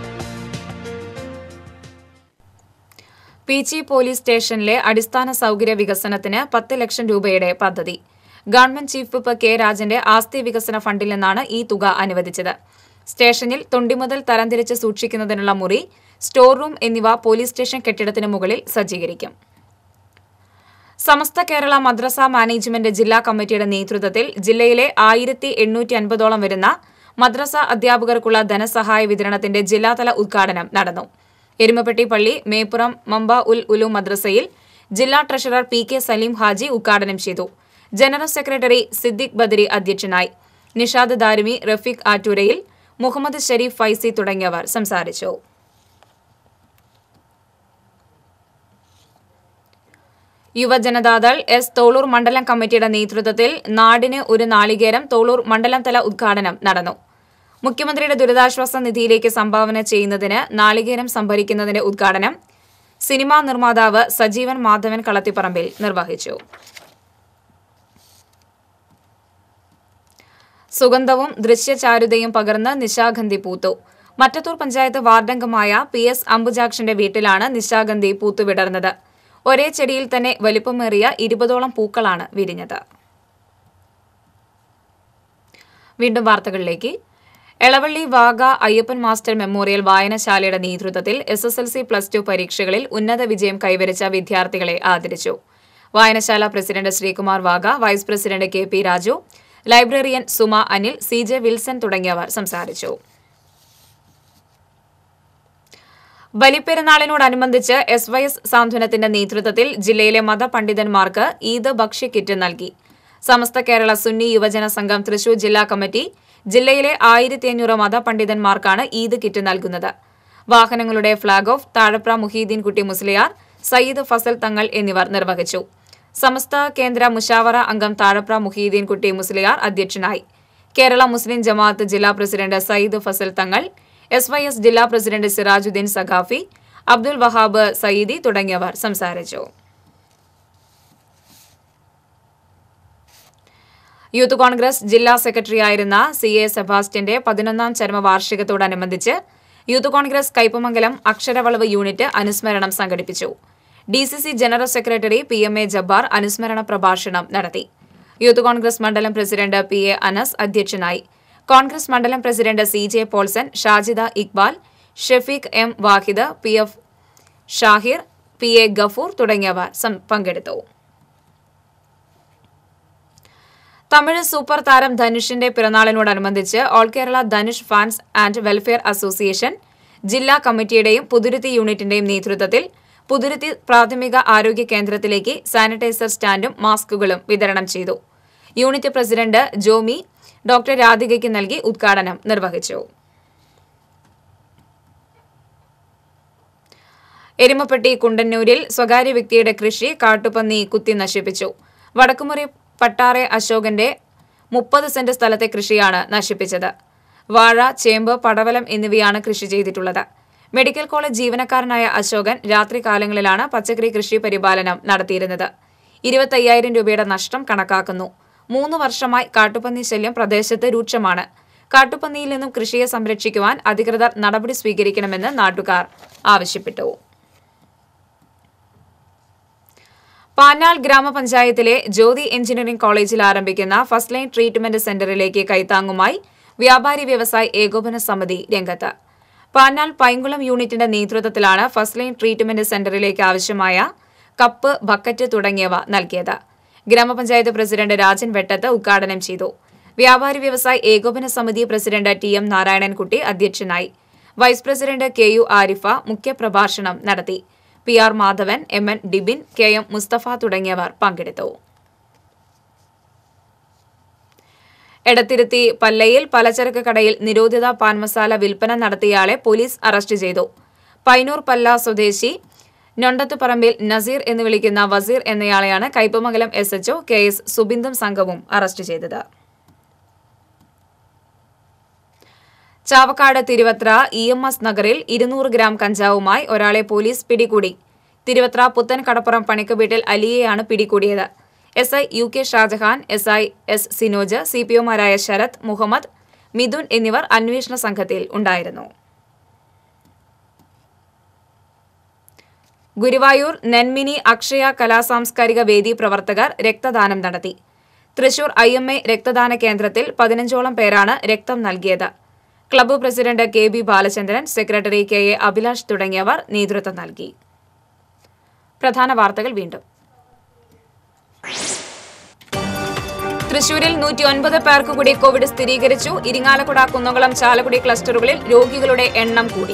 പീച്ചി പോലീസ് സ്റ്റേഷനിലെ അടിസ്ഥാന സൗകര്യ വികസനത്തിന് പത്ത് ലക്ഷം രൂപയുടെ പദ്ധതി ഗവൺമെന്റ് ചീഫ് വിപ്പ് കെ രാജന്റെ ആസ്തി വികസന ഫണ്ടിൽ നിന്നാണ് ഈ തുക അനുവദിച്ചത് സ്റ്റേഷനിൽ തൊണ്ടിമുതൽ തരംതിരിച്ച് സൂക്ഷിക്കുന്നതിനുള്ള മുറി സ്റ്റോർ റൂം എന്നിവ പോലീസ് സ്റ്റേഷൻ കെട്ടിടത്തിന് മുകളിൽ സജ്ജീകരിക്കും സമസ്ത കേരള മദ്രസ മാനേജ്മെന്റ് ജില്ലാ കമ്മിറ്റിയുടെ നേതൃത്വത്തിൽ ജില്ലയിലെ ആയിരത്തി എണ്ണൂറ്റി അൻപതോളം വരുന്ന മദ്രസ അധ്യാപകർക്കുള്ള ധനസഹായ വിതരണത്തിന്റെ ജില്ലാതല ഉദ്ഘാടനം നടന്നു എരുമപ്പെട്ടി പള്ളി മേപ്പുറം മമ്പ ഉൽ ഉലു മദ്രസയിൽ ജില്ലാ treasurer P K Saleem Haji ഉദ്ഘാടനം ചെയ്തു ജനറൽ സെക്രട്ടറി സിദ്ദിഖ് ബദരി അധ്യക്ഷനായി നിഷാദ് ദാരിമി റഫീഖ് ആറ്റൂരയിൽ മുഹമ്മദ് ഷരീഫ് ഫൈസി തുടങ്ങിയവർ സംസാരിച്ചു യുവജനതാദൾ എസ് തോളൂർ മണ്ഡലം കമ്മിറ്റിയുടെ നേതൃത്വത്തിൽ നാടിന് ഒരു നാളികേരം തോളൂർ മണ്ഡലം തല ഉദ്ഘാടനം നടന്നു മുഖ്യമന്ത്രിയുടെ ദുരിതാശ്വാസ നിധിയിലേക്ക് സംഭാവന ചെയ്യുന്നതിന് നാളികേരം സംഭരിക്കുന്നതിന്റെ ഉദ്ഘാടനം സിനിമാ നിർമ്മാതാവ് സജീവൻ മാധവൻ കളത്തിപ്പറമ്പിൽ നിർവഹിച്ചു സുഗന്ധവും ദൃശ്യചാരുതയും പകർന്ന് നിശാഗന്ധി പൂത്തു മറ്റത്തൂർ പഞ്ചായത്ത് വാർഡംഗമായ പി എസ് അംബുജാക്ഷന്റെ വീട്ടിലാണ് നിശാഗന്ധി പൂത്തുവിടർന്നത് ഒരേ ചെടിയിൽ തന്നെ വലിപ്പമേറിയ ഇരുപതോളം പൂക്കളാണ് വിരിഞ്ഞത് വീണ്ടും വാർത്തകളിലേക്ക് എളവള്ളി വാഗ അയ്യപ്പൻ മാസ്റ്റർ മെമ്മോറിയൽ വായനശാലയുടെ നേതൃത്വത്തിൽ S S L C plus two പരീക്ഷകളിൽ ഉന്നത വിജയം കൈവരിച്ച വിദ്യാർത്ഥികളെ ആദരിച്ചു വായനശാല president Sreekumar Vaga vice president K P Raju librarian Suma Anil C J Wilson തുടങ്ങിയവർ സംസാരിച്ചു ബലിപ്പെരുന്നാളിനോടനുബന്ധിച്ച് എസ് വൈ എസ് സാന്ത്വനത്തിന്റെ നേതൃത്വത്തിൽ ജില്ലയിലെ മതപണ്ഡിതന്മാർക്ക് ഈദ് ഭക്ഷ്യ കിറ്റ് നൽകി സമസ്ത കേരള സുന്നി യുവജന സംഘം തൃശൂർ ജില്ലാ കമ്മിറ്റി ജില്ലയിലെ ആയിരത്തി അഞ്ഞൂറ് മതപണ്ഡിതന്മാർക്കാണ് ഈദ് കിറ്റ് നൽകുന്നത് വാഹനങ്ങളുടെ ഫ്ളാഗ് ഓഫ് താഴപ്ര മുഹീദ്ദീൻ കുട്ടി മുസ്ലിയാർ സയ്യിദ് ഫസൽ തങ്ങൾ എന്നിവർ നിർവഹിച്ചു സമസ്ത കേന്ദ്ര മുഷാവറ അംഗം താഴപ്ര മുഹീദ്ദീൻ കുട്ടി മുസ്ലിയാർ അധ്യക്ഷനായി കേരള മുസ്ലിം ജമാഅത്ത് ജില്ലാ president Sayyid Fazal Thangal S Y S ജില്ലാ പ്രസിഡന്റ് സിറാജുദ്ദീൻ സഖാഫി അബ്ദുൽ വഹാബ് സയ്യിദി തുടങ്ങിയവർ സംസാരിച്ചു യൂത്ത് കോൺഗ്രസ് ജില്ലാ സെക്രട്ടറിയായിരുന്ന സി എ സെബാസ്റ്റ്യന്റെ പതിനൊന്നാം ചരമവാർഷികത്തോടനുബന്ധിച്ച് youth congress Kaipamangalam Aksharavalavu unit അനുസ്മരണം സംഘടിപ്പിച്ചു D C C general secretary P M A Jabbar അനുസ്മരണ പ്രഭാഷണം നടത്തി യൂത്ത് കോൺഗ്രസ് മണ്ഡലം പ്രസിഡന്റ് പി എ അനസ് അധ്യക്ഷനായി കോൺഗ്രസ് മണ്ഡലം president C J Polson Shajida Iqbal Shefeeq M Wahid P F Shahir P A Gafoor തുടങ്ങിയവർ സം- പങ്കെടുത്തു തമിഴ് സൂപ്പർ താരം ധനുഷിന്റെ പിറന്നാളിനോടനുബന്ധിച്ച് all Kerala Dhanush fans and welfare association ജില്ലാ കമ്മിറ്റിയുടെയും പുതുരുത്തി യൂണിറ്റിന്റെയും നേതൃത്വത്തിൽ പുതുരുത്തി പ്രാഥമിക ആരോഗ്യ കേന്ദ്രത്തിലേക്ക് സാനിറ്റൈസർ സ്റ്റാൻഡും മാസ്കുകളും വിതരണം ചെയ്തു യൂണിറ്റ് പ്രസിഡന്റ് ജോമി ഡോക്ടർ രാധികയ്ക്ക് നൽകി ഉദ്ഘാടനം നിർവഹിച്ചു എരുമപ്പെട്ടി കുണ്ടന്നൂരിൽ സ്വകാര്യ വ്യക്തിയുടെ കൃഷി കാട്ടുപന്നി കുത്തി നശിപ്പിച്ചു വടക്കുമുറി പട്ടാറെ അശോകന്റെ മുപ്പത് സെന്റ് സ്ഥലത്തെ കൃഷിയാണ് നശിപ്പിച്ചത് വാഴ ചേമ്പ് പടവലം എന്നിവയാണ് കൃഷി ചെയ്തിട്ടുള്ളത് മെഡിക്കൽ കോളേജ് ജീവനക്കാരനായ അശോകൻ രാത്രികാലങ്ങളിലാണ് പച്ചക്കറി കൃഷി പരിപാലനം നടത്തിയിരുന്നത് ഇരുപത്തയ്യായിരം രൂപയുടെ നഷ്ടം കണക്കാക്കുന്നു മൂന്ന് വർഷമായി കാട്ടുപന്നി ശല്യം പ്രദേശത്ത് രൂക്ഷമാണ് കാട്ടുപന്നിയിൽ നിന്നും കൃഷിയെ സംരക്ഷിക്കുവാൻ അധികൃതർ നടപടി സ്വീകരിക്കണമെന്ന് നാട്ടുകാർ ആവശ്യപ്പെട്ടു പാനാൾ ഗ്രാമപഞ്ചായത്തിലെ ജ്യോതി എഞ്ചിനീയറിംഗ് കോളേജിൽ ആരംഭിക്കുന്ന ഫസ്റ്റ് ലൈൻ ട്രീറ്റ്മെന്റ് സെന്ററിലേക്ക് കൈത്താങ്ങുമായി വ്യാപാരി വ്യവസായ ഏകോപന സമിതി രംഗത്ത് പാനാൾ പൈങ്കുളം യൂണിറ്റിന്റെ നേതൃത്വത്തിലാണ് ഫസ്റ്റ് ലൈൻ ട്രീറ്റ്മെന്റ് സെന്ററിലേക്ക് ആവശ്യമായ കപ്പ് ബക്കറ്റ് തുടങ്ങിയവ നൽകിയത് ഗ്രാമപഞ്ചായത്ത് പ്രസിഡന്റ് രാജൻ വെട്ടത്ത് ഉദ്ഘാടനം ചെയ്തു വ്യാപാരി വ്യവസായ ഏകോപന സമിതി പ്രസിഡന്റ് ടി എം നാരായണൻകുട്ടി അധ്യക്ഷനായി vice president K U Arifa മുഖ്യപ്രഭാഷണം നടത്തി P R Madhavan M N Dibin K M Mustafa തുടങ്ങിയവർ പങ്കെടുത്തു എടത്തിരുത്തി പല്ലയിൽ പലചരക്ക് കടയിൽ നിരോധിത പാൻ മസാല വിൽപ്പന നടത്തിയയാളെ പോലീസ് അറസ്റ്റ് ചെയ്തു പൈനൂർ പല്ല സ്വദേശി ഞൊണ്ടത്തുപറമ്പിൽ നസീർ എന്ന് വിളിക്കുന്ന വസീർ എന്നയാളെയാണ് Kaipamangalam S HO K S സുബിന്ദും സംഘവും അറസ്റ്റ് ചെയ്തത് Chavakkad Thiruvathra E M S നഗറിൽ ഇരുന്നൂറ് ഗ്രാം കഞ്ചാവുമായി ഒരാളെ പോലീസ് പിടികൂടി തിരുവത്ര പുത്തൻ കടപ്പുറം പണിക്ക് വീട്ടിൽ അലിയെയാണ് പിടികൂടിയത് S I U K Shajahan S I S Sinoj C P ഒമാരായ ശരത് മുഹമ്മദ് മിഥുൻ എന്നിവർ അന്വേഷണ സംഘത്തിൽ ഉണ്ടായിരുന്നു ഗുരുവായൂർ നെന്മിനി അക്ഷയ കലാസാംസ്കാരിക വേദി പ്രവർത്തകർ രക്തദാനം നടത്തി തൃശൂർ ഐ എം എ രക്തദാന കേന്ദ്രത്തിൽ പതിനഞ്ചോളം പേരാണ് രക്തം നൽകിയത് club president K B Balachandran secretary K A Abhilash തുടങ്ങിയവർ നേതൃത്വം നൽകി പ്രധാന വാർത്തകൾ വീണ്ടും തൃശൂരിൽ നൂറ്റി ഒൻപത് പേർക്ക് കൂടി കോവിഡ് സ്ഥിരീകരിച്ചു ഇരിങ്ങാലക്കുട കുന്നംകുളം ചാലക്കുടി ക്ലസ്റ്ററുകളിൽ രോഗികളുടെ എണ്ണം കൂടി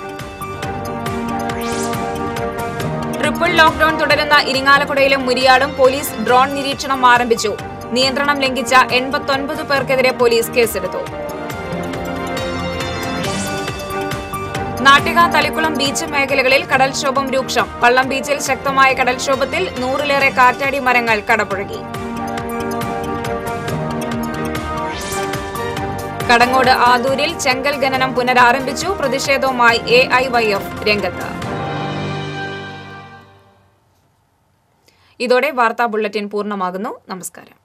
ട്രിപ്പിൾ ലോക്ഡൌൺ തുടരുന്ന ഇരിങ്ങാലക്കുടയിലും മുരിയാടും പോലീസ് ഡ്രോൺ നിരീക്ഷണം ആരംഭിച്ചു നിയന്ത്രണം ലംഘിച്ച എൺപത്തൊൻപത് പേർക്കെതിരെ പോലീസ് കേസെടുത്തു നാട്ടിക തളിക്കുളം ബീച്ച് മേഖലകളിൽ കടൽക്ഷോഭം രൂക്ഷം വള്ളം ബീച്ചിൽ ശക്തമായ കടൽക്ഷോഭത്തിൽ നൂറിലേറെ കാറ്റാടി മരങ്ങൾ കടപുഴകി കടങ്ങോട് ആദൂരിൽ ചെങ്കൽ ഖനനം പുനരാരംഭിച്ചു പ്രതിഷേധവുമായി എ ഐ വൈ എഫ് രംഗത്ത് ഇതോടെ വാർത്താ ബുള്ളറ്റിൻ പൂർണ്ണമാകുന്നു നമസ്കാരം